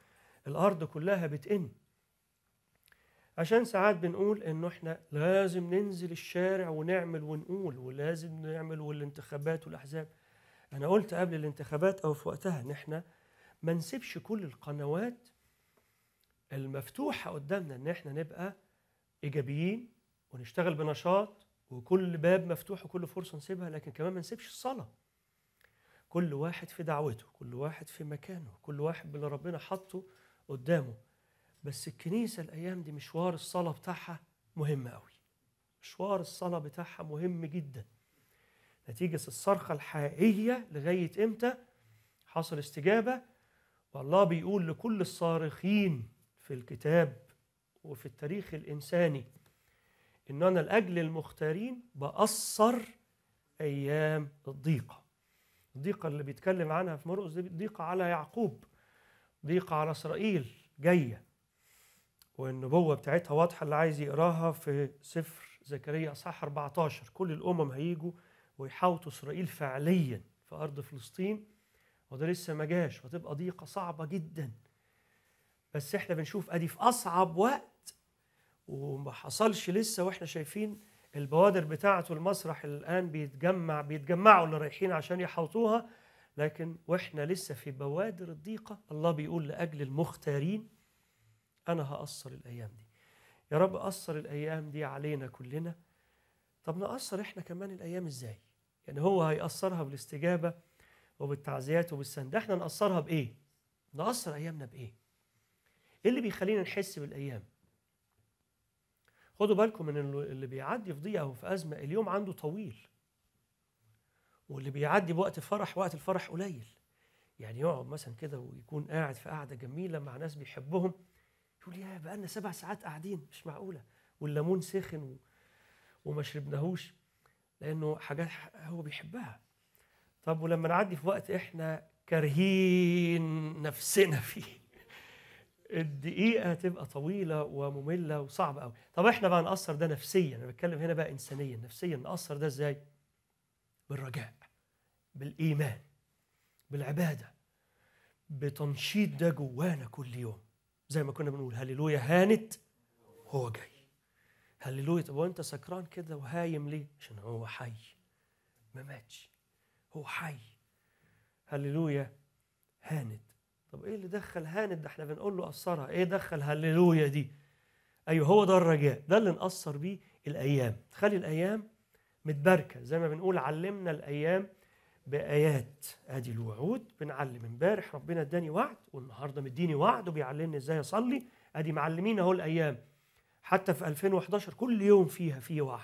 الارض كلها بتئن عشان ساعات بنقول انه احنا لازم ننزل الشارع ونعمل ونقول ولازم نعمل والانتخابات والاحزاب انا قلت قبل الانتخابات او في وقتها ان احنا ما نسيبش كل القنوات المفتوحه قدامنا ان احنا نبقى ايجابيين ونشتغل بنشاط وكل باب مفتوح وكل فرصه نسيبها لكن كمان ما نسيبش الصلاه كل واحد في دعوته كل واحد في مكانه كل واحد باللي ربنا حطه قدامه بس الكنيسة الأيام دي مشوار الصلاة بتاعها مهم قوي مشوار الصلاة بتاعها مهم جدا نتيجة الصرخة الحقيقية لغاية إمتى حصل استجابة والله بيقول لكل الصارخين في الكتاب وفي التاريخ الإنساني إن أنا لأجل المختارين بأثر أيام الضيقة الضيقة اللي بيتكلم عنها في مرقس دي ضيقة على يعقوب ضيقة على إسرائيل جاية والنبوة بتاعتها واضحة اللي عايز يقراها في سفر زكريا أصحاح 14 كل الأمم هيجوا ويحاوطوا إسرائيل فعليا في أرض فلسطين وده لسه ما جاش وتبقى ضيقة صعبة جدا بس احنا بنشوف ادي في اصعب وقت وما حصلش لسه واحنا شايفين البوادر بتاعته المسرح الان بيتجمع بيتجمعوا اللي رايحين عشان يحوطوها لكن واحنا لسه في بوادر الضيقه الله بيقول لاجل المختارين انا هاثر الايام دي يا رب اثر الايام دي علينا كلنا طب ناثر احنا كمان الايام ازاي يعني هو هيأثرها بالاستجابه وبالتعزيات وبالسند احنا نأثرها بايه نأثر ايامنا بايه ايه اللي بيخلينا نحس بالايام خدوا بالكم من اللي بيعدي في ضيقه وفي ازمه اليوم عنده طويل واللي بيعدي بوقت فرح وقت الفرح قليل يعني يقعد مثلا كده ويكون قاعد في قعده جميله مع ناس بيحبهم يقول يا بقى لنا سبع ساعات قاعدين مش معقوله والليمون سخن و... وما شربناهوش لانه حاجات هو بيحبها طب ولما نعدي في وقت احنا كارهين نفسنا فيه الدقيقة تبقى طويلة ومملة وصعبة قوي طب احنا بقى نأثر ده نفسيا انا بتكلم هنا بقى انسانيا نفسيا نأثر ده ازاي بالرجاء بالإيمان بالعبادة بتنشيط ده جوانا كل يوم زي ما كنا بنقول هللويا هانت هو جاي هللويا طب وانت سكران كده وهايم ليه عشان هو حي ما ماتش هو حي هللويا هانت طب ايه اللي دخل هانت ده احنا بنقول له قصرها ايه دخل هللويا دي ايوه هو ده الرجاء ده اللي نقصر بيه الايام تخلي الايام متباركه زي ما بنقول علمنا الايام بايات ادي الوعود بنعلم امبارح ربنا اداني وعد والنهارده مديني وعد وبيعلمني ازاي اصلي ادي معلمين اهو الايام حتى في 2011 كل يوم فيها فيه وعد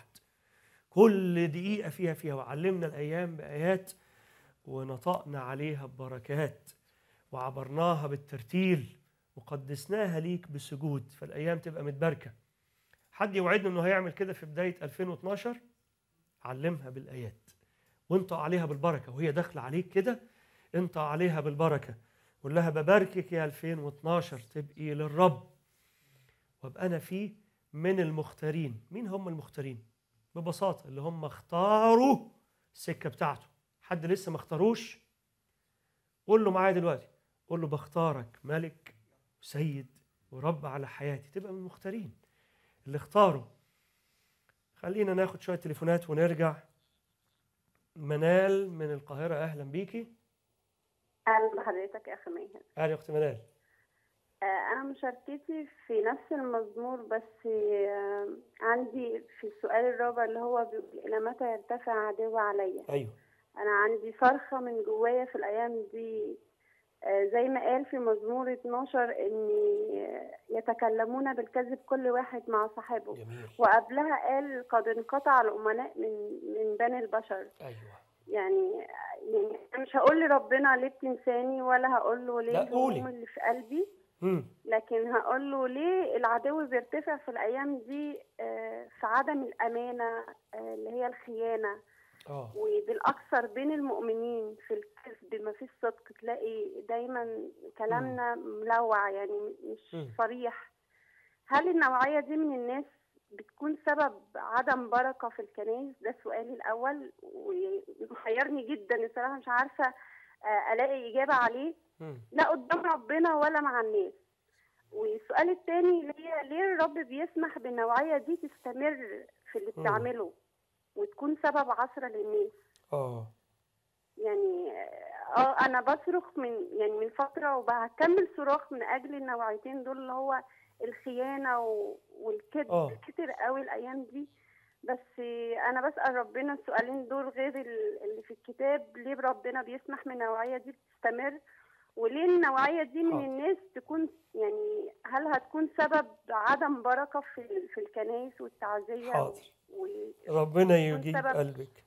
كل دقيقه فيها فيها وعلمنا الايام بايات ونطقنا عليها ببركات وعبرناها بالترتيل وقدسناها ليك بسجود فالايام تبقى متباركه حد يوعدنا انه هيعمل كده في بدايه 2012 علمها بالايات وانت عليها بالبركه وهي داخله عليك كده انت عليها بالبركه قول لها بباركك يا 2012 تبقي للرب وابقى انا فيه من المختارين مين هم المختارين ببساطه اللي هم اختاروا السكه بتاعته حد لسه ما اختاروش قول له معايا دلوقتي قول له بختارك ملك وسيد ورب على حياتي تبقى من المختارين اللي اختاروا خلينا ناخد شويه تليفونات ونرجع منال من القاهره اهلا بيكي اهلا بحضرتك يا اخي ماهر اهلا يا اختي منال آه، انا مشاركتي في نفس المزمور بس آه، عندي في السؤال الرابع اللي هو بيقول الى متى يرتفع عدو عليا ايوه انا عندي صرخه من جوايا في الايام دي آه، زي ما قال في مزمور 12 ان يتكلمون بالكذب كل واحد مع صاحبه جميل وقبلها قال قد انقطع الامناء من من بني البشر ايوه يعني يعني أنا مش هقول لربنا ليه بتنساني ولا هقول له ليه لا، قولي. الهموم اللي في قلبي امم لكن هقول له ليه العدو بيرتفع في الايام دي آه، في عدم الامانه آه، اللي هي الخيانه اه وبالاكثر بين المؤمنين في الكذب ما فيش صدق تلاقي دايما كلامنا ملوع يعني مش مم. صريح هل النوعيه دي من الناس بتكون سبب عدم بركه في الكنائس ده سؤالي الاول ومحيرني جدا الصراحه مش عارفه آه، الاقي اجابه عليه امم لا قدام ربنا ولا مع الناس والسؤال التاني ليه ليه الرب بيسمح بالنوعية دي تستمر في اللي مم. بتعمله وتكون سبب عثرة للناس اه يعني اه انا بصرخ من يعني من فترة وبكمل صراخ من اجل النوعيتين دول اللي هو الخيانة و- والكذب آه. كتير قوي الايام دي بس انا بسأل ربنا السؤالين دول غير ال- اللي في الكتاب ليه ربنا بيسمح من النوعية دي تستمر وليه النوعية دي من حاضر. الناس تكون يعني هل هتكون سبب عدم بركة في ال- في الكنائس والتعزية حاضر. و... ربنا يجيب سبب. قلبك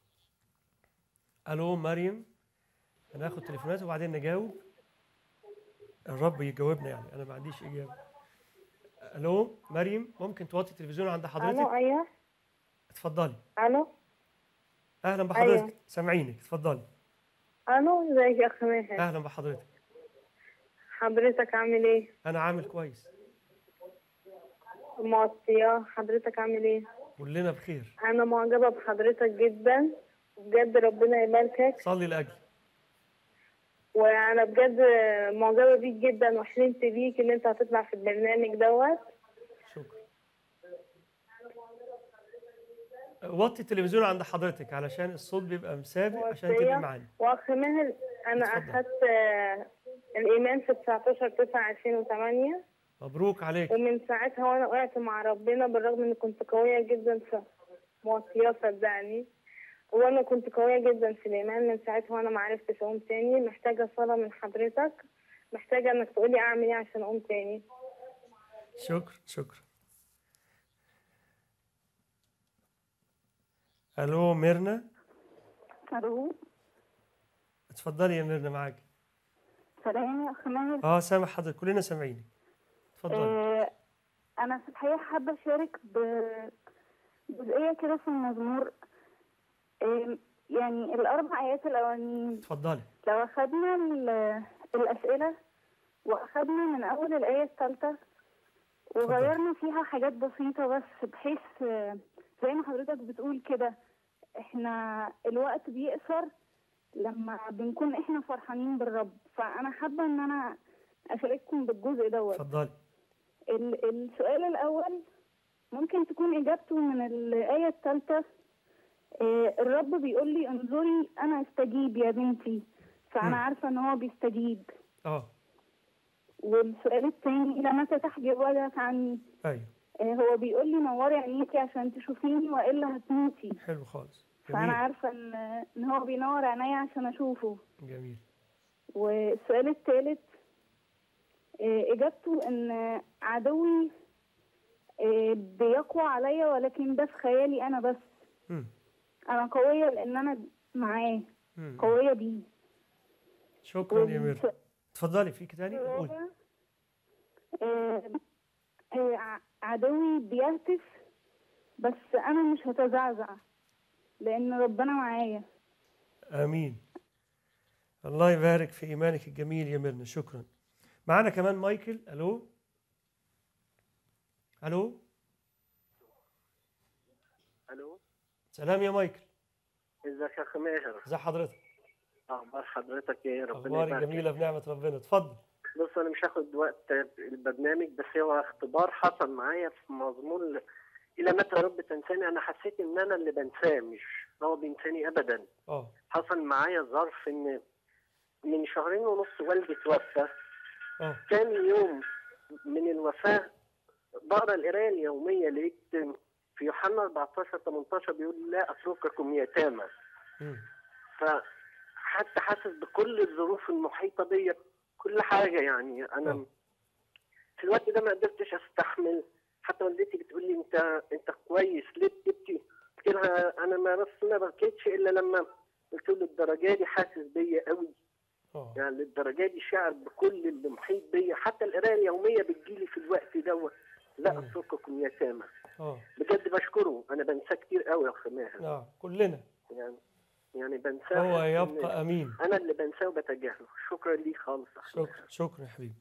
الو مريم هناخد تليفونات وبعدين نجاوب الرب يجاوبنا يعني انا ما عنديش اجابه الو مريم ممكن توطي التلفزيون عند الو حضرتك ايوه اتفضلي الو اهلا بحضرتك أيوة. سامعينك اتفضلي الو ازيك يا اخ ماهر اهلا بحضرتك حضرتك عامل ايه انا عامل كويس موصية حضرتك عامل ايه كلنا بخير انا معجبة بحضرتك جدا بجد ربنا يباركك صلي لاجلي وانا بجد معجبة بيك جدا وحلمت بيك ان انت هتطلع في البرنامج دوت شكرا وطي التلفزيون عند حضرتك علشان الصوت بيبقى مسابق عشان موصية. تبقي معانا واخ ماهر انا اتفضل. اخدت آه، الايمان في 19 9 2008 مبروك عليك ومن ساعتها وانا وقعت مع ربنا بالرغم اني كنت قوية جدا في موصية صدقني وانا كنت قوية جدا في الايمان من ساعتها وانا ما عرفتش اقوم تاني محتاجة صلاة من حضرتك محتاجة انك تقولي اعمل ايه عشان اقوم تاني شكرا شكرا الو ميرنا الو اتفضلي يا ميرنا معاك سلام يا اخ ماهر اه سامع حضرتك كلنا سامعينك اتفضلي آه انا في الحقيقه حابه اشارك بجزئيه كده في المزمور آه يعني الاربع ايات الاولانيين اتفضلي لو اخدنا ال- الاسئله واخدنا من اول الايه الثالثه وغيرنا فيها حاجات بسيطه بس بحيث آه، زي ما حضرتك بتقول كده احنا الوقت بيقصر لما بنكون احنا فرحانين بالرب فانا حابه ان انا اشارككم بالجزء دوت اتفضلي ال- السؤال الأول ممكن تكون إجابته من الآية الثالثة آه، الرب بيقول لي انظري أنا استجيب يا بنتي مم. فأنا عارفة إن هو بيستجيب اه والسؤال الثاني إلى متى تحجب وجهك عني ايوه آه، هو بيقول لي نوري عينيكي عشان تشوفيني وإلا هتموتي حلو خالص فأنا جميل عارفة إن إن هو بينور عينيا عشان أشوفه جميل والسؤال الثالث آه، إجابته إن عدوي آه، بيقوى عليا ولكن ده في خيالي أنا بس مم. أنا قوية لأن أنا معاه مم. قوية بيه شكرا يا والس- ميرنا اتفضلي فيك تاني قولي الرابع آه، آه، ع- عدوي بيهتف بس أنا مش هتزعزع لأن ربنا معايا امين الله يبارك في ايمانك الجميل يا ميرنا شكرا معانا كمان مايكل الو الو الو سلام يا مايكل ازيك يا اخ ماهر ازي حضرتك اخبار حضرتك ايه ربنا اخبارك يبارك جميله بنعمه ربنا اتفضل بص انا مش هاخد وقت البرنامج بس هو اختبار حصل معايا في مضمون ل- الى متى يا رب تنساني انا حسيت ان انا اللي بنساه مش هو بينساني ابدا اه حصل معايا ظرف ان من شهرين ونص والدي توفى اه تاني يوم من الوفاه بقرا القرايه اليوميه لقيت في يوحنا 14 18 بيقول لا اترككم يتامى مم. فحتى حاسس بكل الظروف المحيطه بيا كل حاجه يعني انا آه. في الوقت ده ما قدرتش استحمل حتى والدتي بتقول لي انت انت كويس ليه بتبكي؟ قلت لها انا ما بس ما بكيتش الا لما قلت له الدرجه دي حاسس بيا قوي اه يعني للدرجه دي شاعر بكل اللي محيط بيا حتى القرايه اليوميه بتجيلي في الوقت دوت لا مم. اترككم يتامى اه بجد بشكره انا بنساه كتير قوي يا اخ ماهر نعم كلنا يعني يعني بنساه هو حاسس إن يبقى امين انا اللي بنساه وبتجاهله شكرا ليك خالص يا أخ ماهر. شكرا شكرا يا حبيبي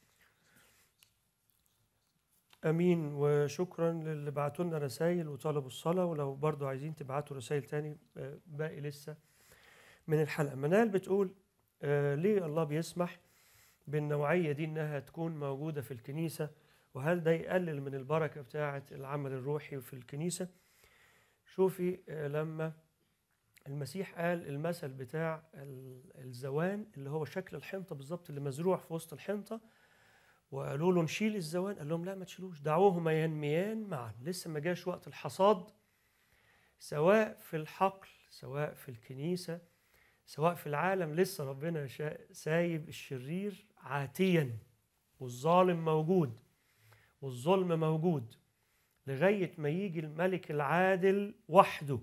امين وشكرا للي بعتوا لنا رسائل وطلبوا الصلاه ولو برضو عايزين تبعتوا رسائل تاني آه، باقي لسه من الحلقه منال بتقول آه، ليه الله بيسمح بالنوعية دي إنها تكون موجودة في الكنيسة وهل ده يقلل من البركة بتاعة العمل الروحي في الكنيسة شوفي آه، لما المسيح قال المثل بتاع ال- الزوان اللي هو شكل الحنطة بالظبط اللي مزروع في وسط الحنطة وقالوا له نشيل الزوان قال لهم لا ما تشيلوش دعوهما ينميان معا لسه ما جاش وقت الحصاد سواء في الحقل سواء في الكنيسة سواء في العالم لسه ربنا شا- سايب الشرير عاتيا والظالم موجود والظلم موجود لغاية ما يجي الملك العادل وحده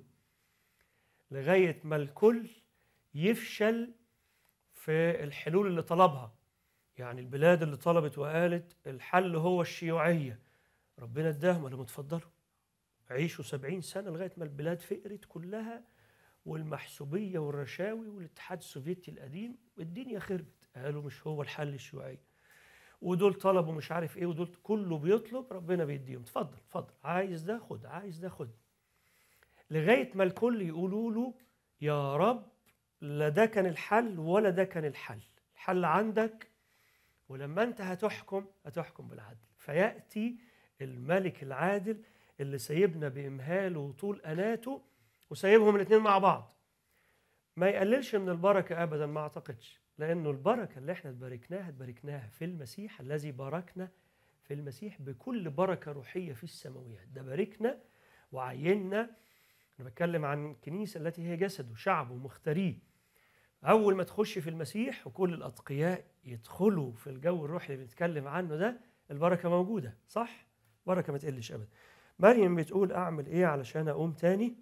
لغاية ما الكل يفشل في الحلول اللي طلبها يعني البلاد اللي طلبت وقالت الحل هو الشيوعية ربنا اداهم قال لهم اتفضلوا عيشوا سبعين سنة لغاية ما البلاد فقرت كلها والمحسوبية والرشاوي والاتحاد السوفيتي القديم والدنيا خربت قالوا مش هو الحل الشيوعي ودول طلبوا مش عارف ايه ودول كله بيطلب ربنا بيديهم اتفضل اتفضل عايز ده خد عايز ده خد لغاية ما الكل يقولوا له يا رب لا ده كان الحل ولا ده كان الحل الحل عندك ولما انت هتحكم هتحكم بالعدل فيأتي الملك العادل اللي سايبنا بإمهاله وطول أناته وسايبهم الاثنين مع بعض ما يقللش من البركة أبدا ما أعتقدش لأنه البركة اللي احنا تباركناها تباركناها في المسيح الذي باركنا في المسيح بكل بركة روحية في السماويات ده باركنا وعيننا أنا بتكلم عن الكنيسة التي هي جسده شعبه مختاريه أول ما تخش في المسيح وكل الأتقياء يدخلوا في الجو الروحي اللي بنتكلم عنه ده البركة موجودة صح؟ بركة ما تقلش أبدا مريم بتقول أعمل إيه علشان أقوم تاني؟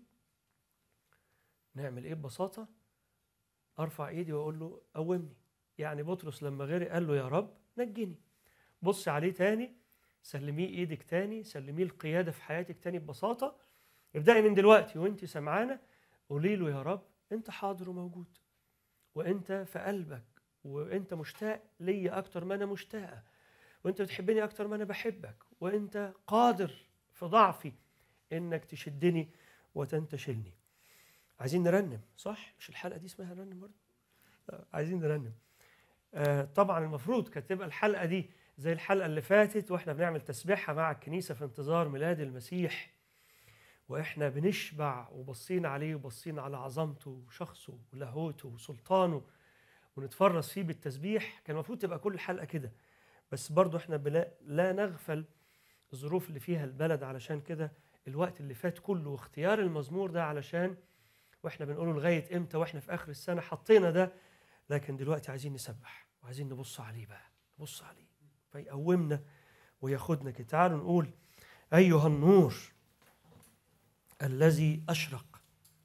نعمل إيه ببساطة؟ أرفع إيدي وأقول له قومني يعني بطرس لما غرق قال له يا رب نجني بص عليه تاني سلميه إيدك تاني سلميه القيادة في حياتك تاني ببساطة ابدأي من دلوقتي وانت سمعانة قولي له يا رب انت حاضر وموجود وانت في قلبك وانت مشتاق ليا اكتر ما انا مشتاقه وانت بتحبني اكتر ما انا بحبك وانت قادر في ضعفي انك تشدني وتنتشلني عايزين نرنم صح مش الحلقه دي اسمها نرنم برضه آه، عايزين نرنم آه طبعا المفروض كانت تبقى الحلقه دي زي الحلقه اللي فاتت واحنا بنعمل تسبيحه مع الكنيسه في انتظار ميلاد المسيح واحنا بنشبع وبصين عليه وبصين على عظمته وشخصه ولاهوته وسلطانه ونتفرس فيه بالتسبيح كان المفروض تبقى كل حلقه كده بس برضو احنا بلا لا نغفل الظروف اللي فيها البلد علشان كده الوقت اللي فات كله واختيار المزمور ده علشان واحنا بنقوله لغايه امتى واحنا في اخر السنه حطينا ده لكن دلوقتي عايزين نسبح وعايزين نبص عليه بقى نبص عليه فيقومنا وياخدنا كده تعالوا نقول ايها النور الذي أشرق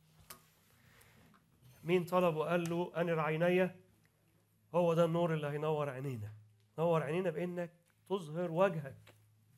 مين طلب وقال له أنر عيني هو ده النور اللي هينور عينينا نور عينينا بإنك تظهر وجهك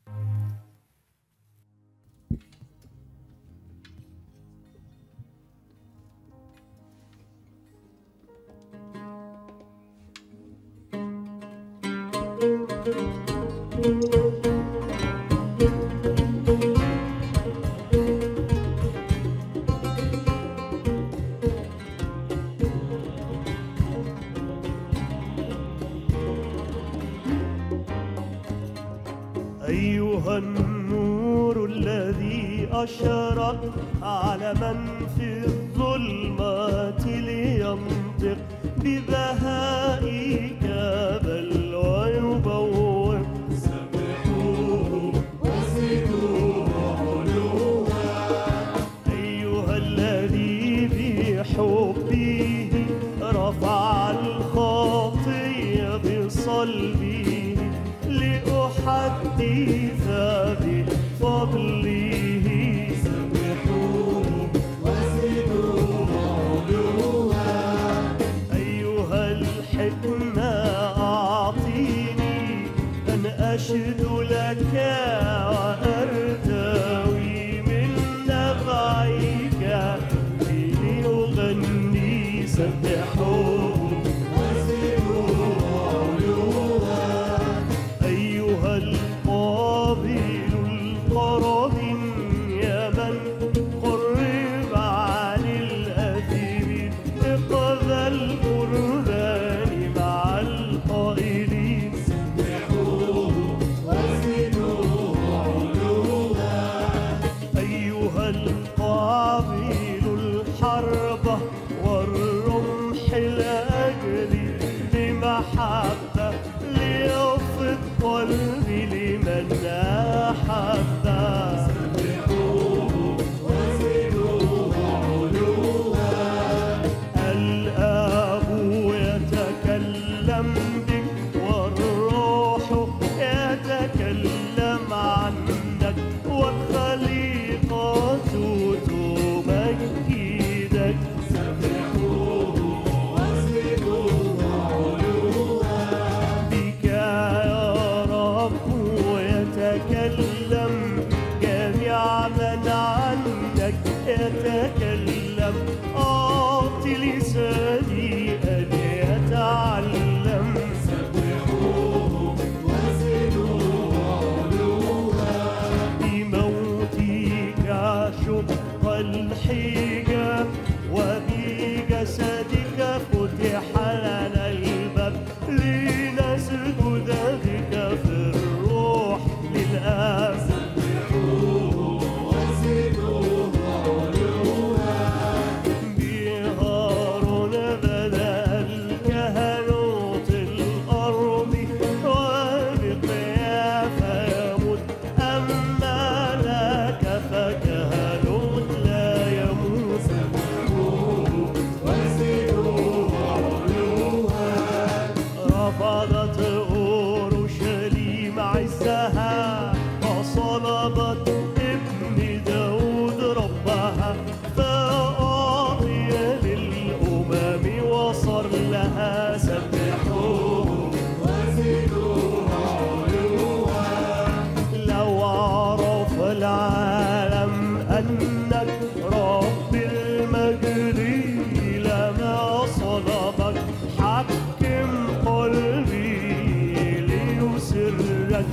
أيها النور الذي أشرق على من في الظلمات لينطق ببهائك بل ويبوق سبحوه وزدوه علوا أيها الذي بحبه رفع الخطية بصلبه لأحدث بفضله سبحوه وزدوه علوا أيها يتكلم أعطي لساني أن يتعلم بموتك شق الحجاب وبجسدك فتح لنا الباب لنسجد بك في الروح للآب بهارون بدأ الكهنوت الأرض وبقيافة يموت أما لك فكهنوت لا يموت رفضت أورشليم عزها وصلبت ابن داود ربها فأعطي للأمم وصر لها سبحوه لو عرف العالم أنك رب المجد لما صلبك حكم قلبي ليسرك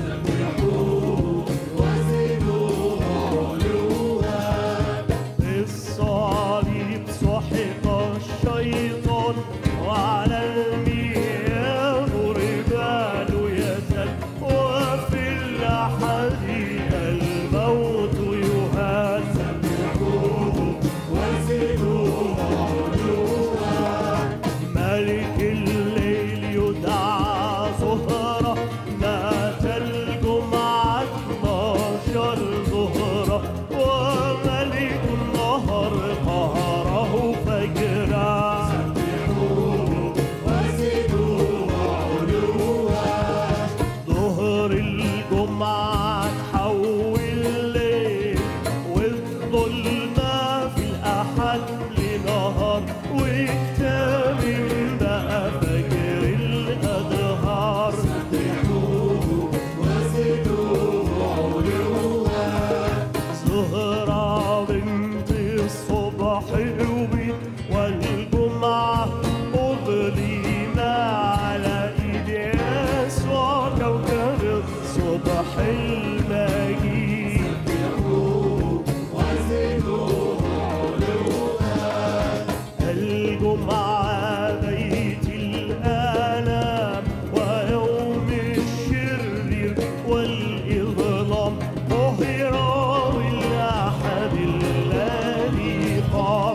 بالصليب سحق الشيطان وعلى المياه رجال يتل وفي الأحد الموت يهان ملك الليل يدعى ظهرة مات الجمعة 12 ظهرة وملك النهر قهره فجرا ظهر الجمعة تحول ليل والظلمة في الأحد لنهار واكتمل بقى فجر الأدهار زهرة بنت الصبح قوي والجمعة أظلم على إيد يسوع كوكب الصبح المجيد الجمعة بيت الآلام ويوم الشرير والإظلام ظهر بالأحد الذي قام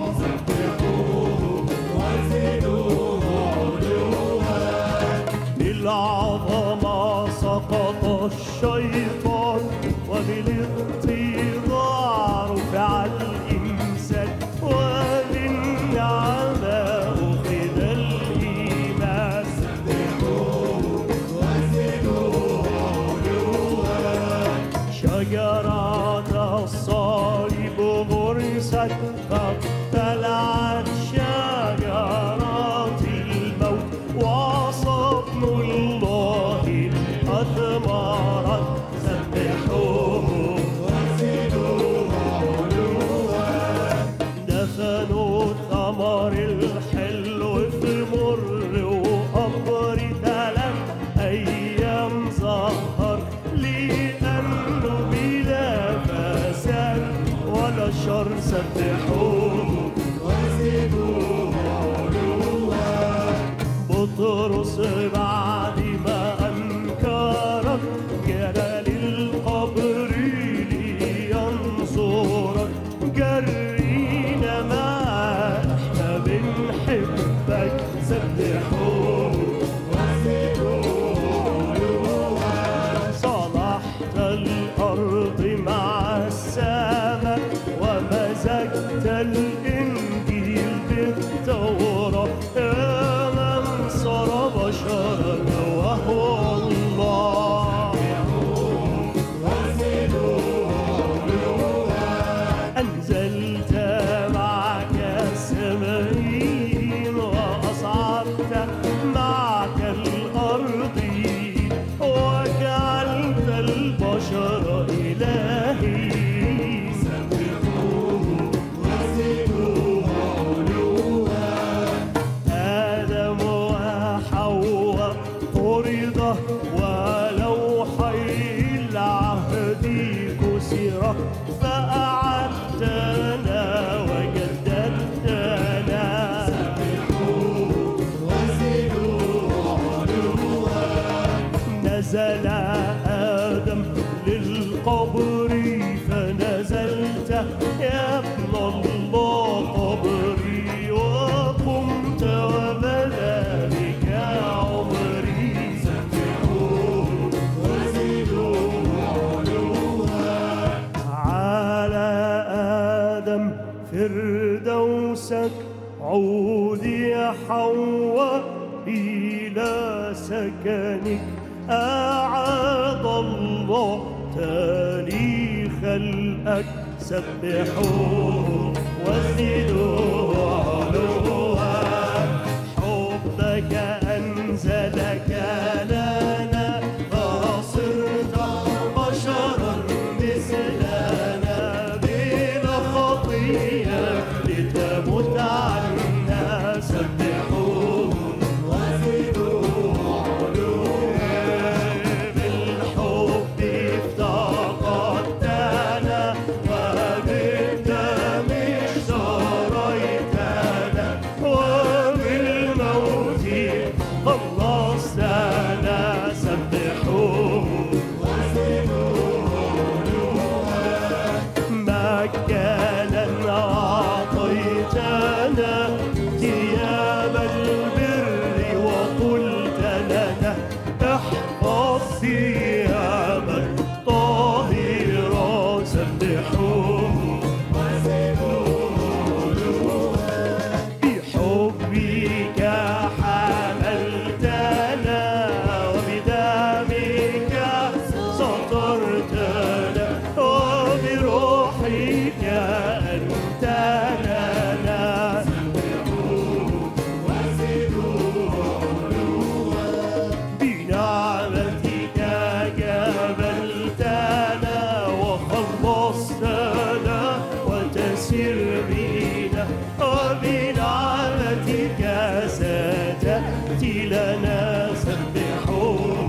بالعظمة سقط الشيطان وبالاتضاع رفع الإنسان وبالنعمة أخذ الإيمان شجرة الصليب غرست فابتلعت شجرات الموت وصبن الله أثمرت سبحوه دفنوا الثمر الحلو في مر وقبر ثلاث أيام ظهر لأنه بلا فساد ولا شر سبحوه بطرس بعد ما أنكرك جرى للقبر لينصرك جرينا ما احنا بنحبك سبحوه صلحت الأرض مع السماء ومزجت الإنجيل بالتوراة يا من صار بشرا وهو الله أنزلت معك السماويين وأصعدت معك الأرضين وجعلت البشر إلهي فردوسك عودي حواء إلى سكنك أعاد الله تالي خلقك سبحوه وزدوا علوا حبك أنزلك لنا فصرت بشرا مثلنا بلا خطية لتمت عنا سبحوه بالحب افتقدتنا وبالدم اشتريتنا وبالموت خلصتنا سبحوه مكانا أعطيتنا ثياب البر وقلت لنا احفظ ثيابك طاهرا سبحوه بحبك حملتنا وبدمك سطرتنا وبروحك أنت لنا بنعمتك جبلتنا وخلصتنا وتسر بنا وبنعمتك ستأتي لنا سبحوه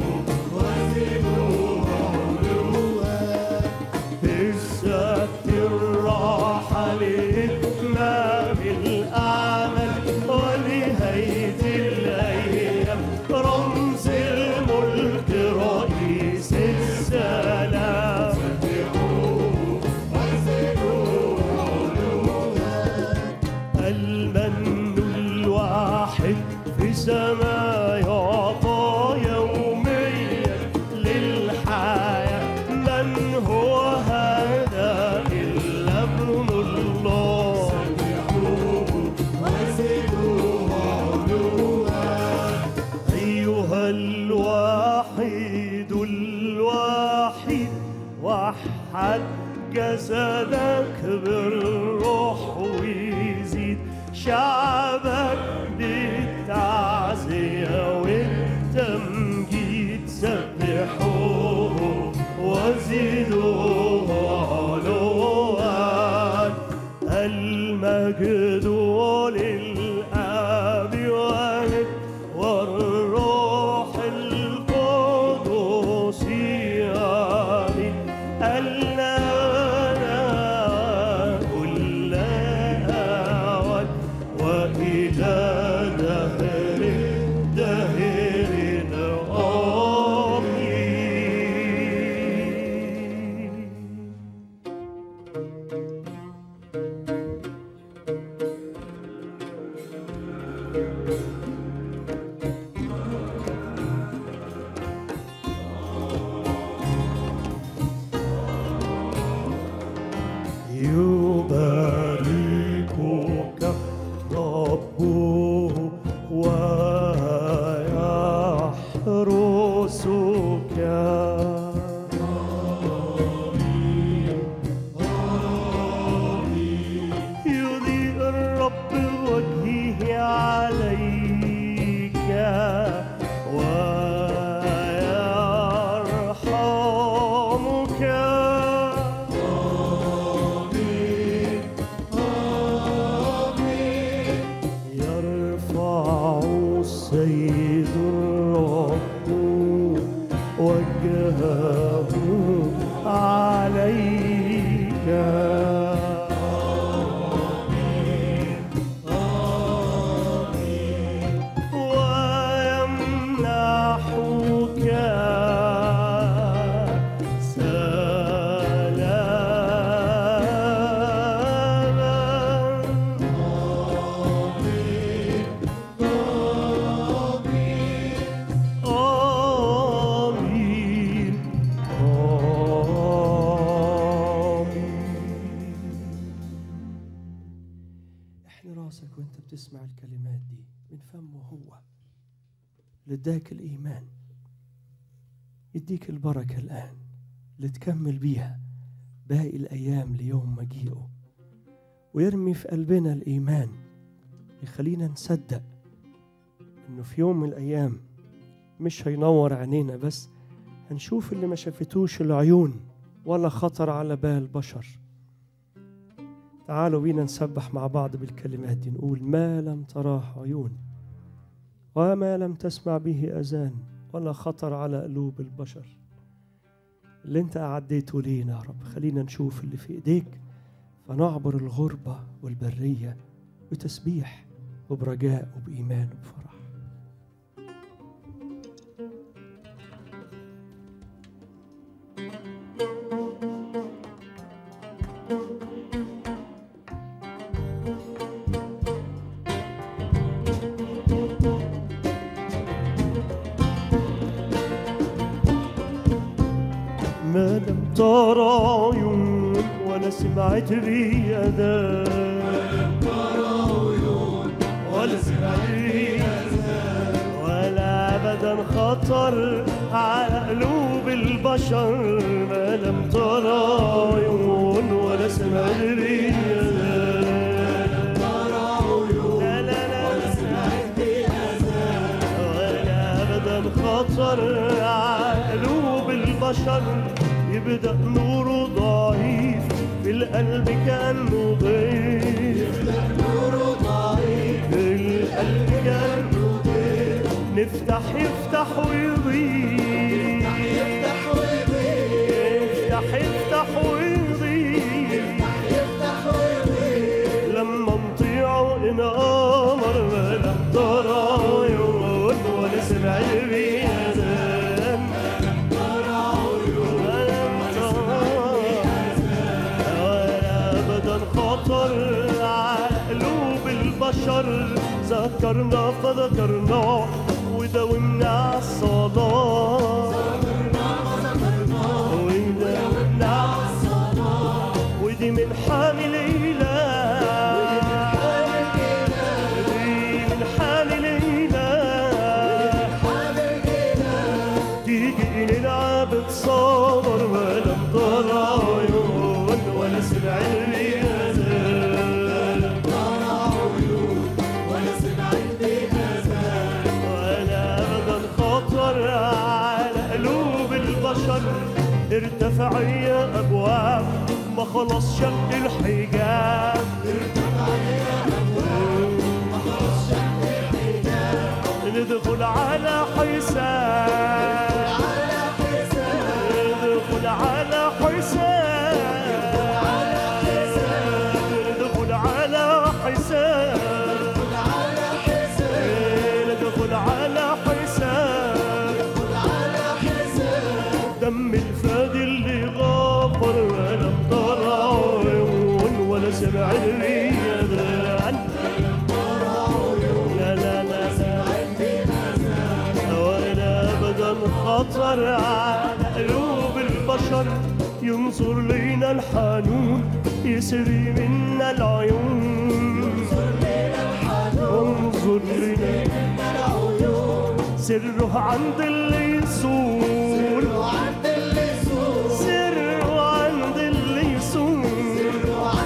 في السبت الراحة لإتمام الأعمال ولهيئة الأيام رمز الملك رئيس السلام المن الواحد في سماء يعطى يوميا للحياة من هو هذا إلا ابن الله أيها الواحد الواحد وحد جسدك بالروح ويزيد شعبك بالتعزية والتمجيد سبحوه وزدوه علوا المجد للآب والابن والروح القدس آمين الآن كل أوان وإلى دهر دهر آمين اتني راسك وانت بتسمع الكلمات دي من فمه هو اللي اداك الإيمان يديك البركة الآن اللي تكمل بيها باقي الأيام ليوم مجيئه ويرمي في قلبنا الإيمان يخلينا نصدق إنه في يوم من الأيام مش هينور عينينا بس هنشوف اللي ما شافتوش العيون ولا خطر على بال بشر تعالوا بينا نسبح مع بعض بالكلمات دي نقول ما لم تراه عيون وما لم تسمع به أذان ولا خطر على قلوب البشر اللي انت أعديته لينا يا رب خلينا نشوف اللي في ايديك فنعبر الغربة والبرية بتسبيح وبرجاء وبإيمان وبفرح ما لم ترى عيون ولا سمعت بي أذان ولا سمعت بي أذان ولا أبدا خطر على قلوب البشر ما لم ترى عيون ولا سمعت بي أذان لا لا لا ولا ابدا خطر على قلوب البشر يبدا نوره ضعيف في القلب كانه ضيف في القلب كانه ضيف نفتح يفتح ويضيف يفتح يفتح ويضيف لما نطيعه انامر ما لم ترى عيون ولا سمع بيدان ولا ابدا خطر على قلوب البشر ذكرنا فذكرنا وداومنا على الصلاه وداومنا على الصلاه ودي من حامل إله دي من حامل إله تيجي نلعب تصور ولا مطر عيون ولا سمع ولا أبدا خطر على قلوب البشر ارتفع يا أبواب ما خلص شق الحجاب ندخل على حساب ندخل على حساب ندخل على حساب ندخل على حساب دم الفادي اللي غفر ولا مطر عيون ولا سمع الريان لا لا لا لا ولا ابدا خطر على قلوب البشر ينظر لينا الحنون يسري منا العيون انظر لنا سره عند اللي يسور سره عند اللي يسور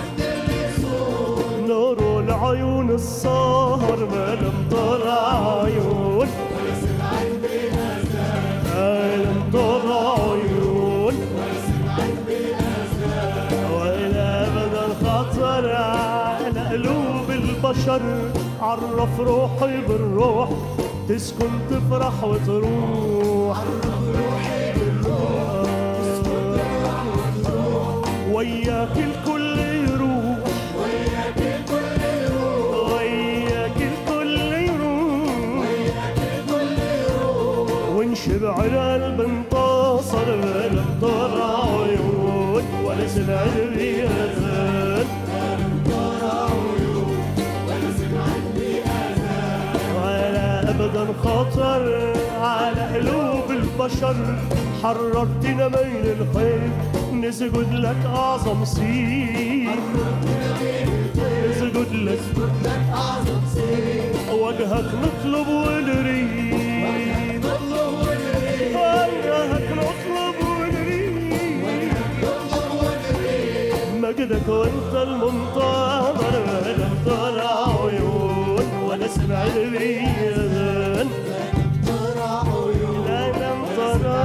نور العيون السهر ما لم ترى عيون ما لم ترى عيون ولا ابدا خطر على قلوب البشر عرف روحي بالروح تسكن تفرح وتروح وياك الكل يروح وياك الكل يروح ونشبع القلب انتصر ولا طلع عيون ولا سمع الرياض ولا ابدا خطر على قلوب البشر حررتنا من الخير نسجد لك اعظم سير نسجد لك وجهك نطلب ونريد وجهك نطلب ونريد مجدك وانت المنتظر لم ترى عيون ولا سمع البيان لا لم ترى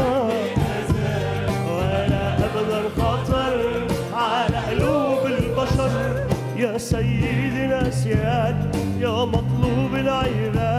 ولا ابدا خطر على قلوب البشر يا سيدنا سياد يا مطلوب العباد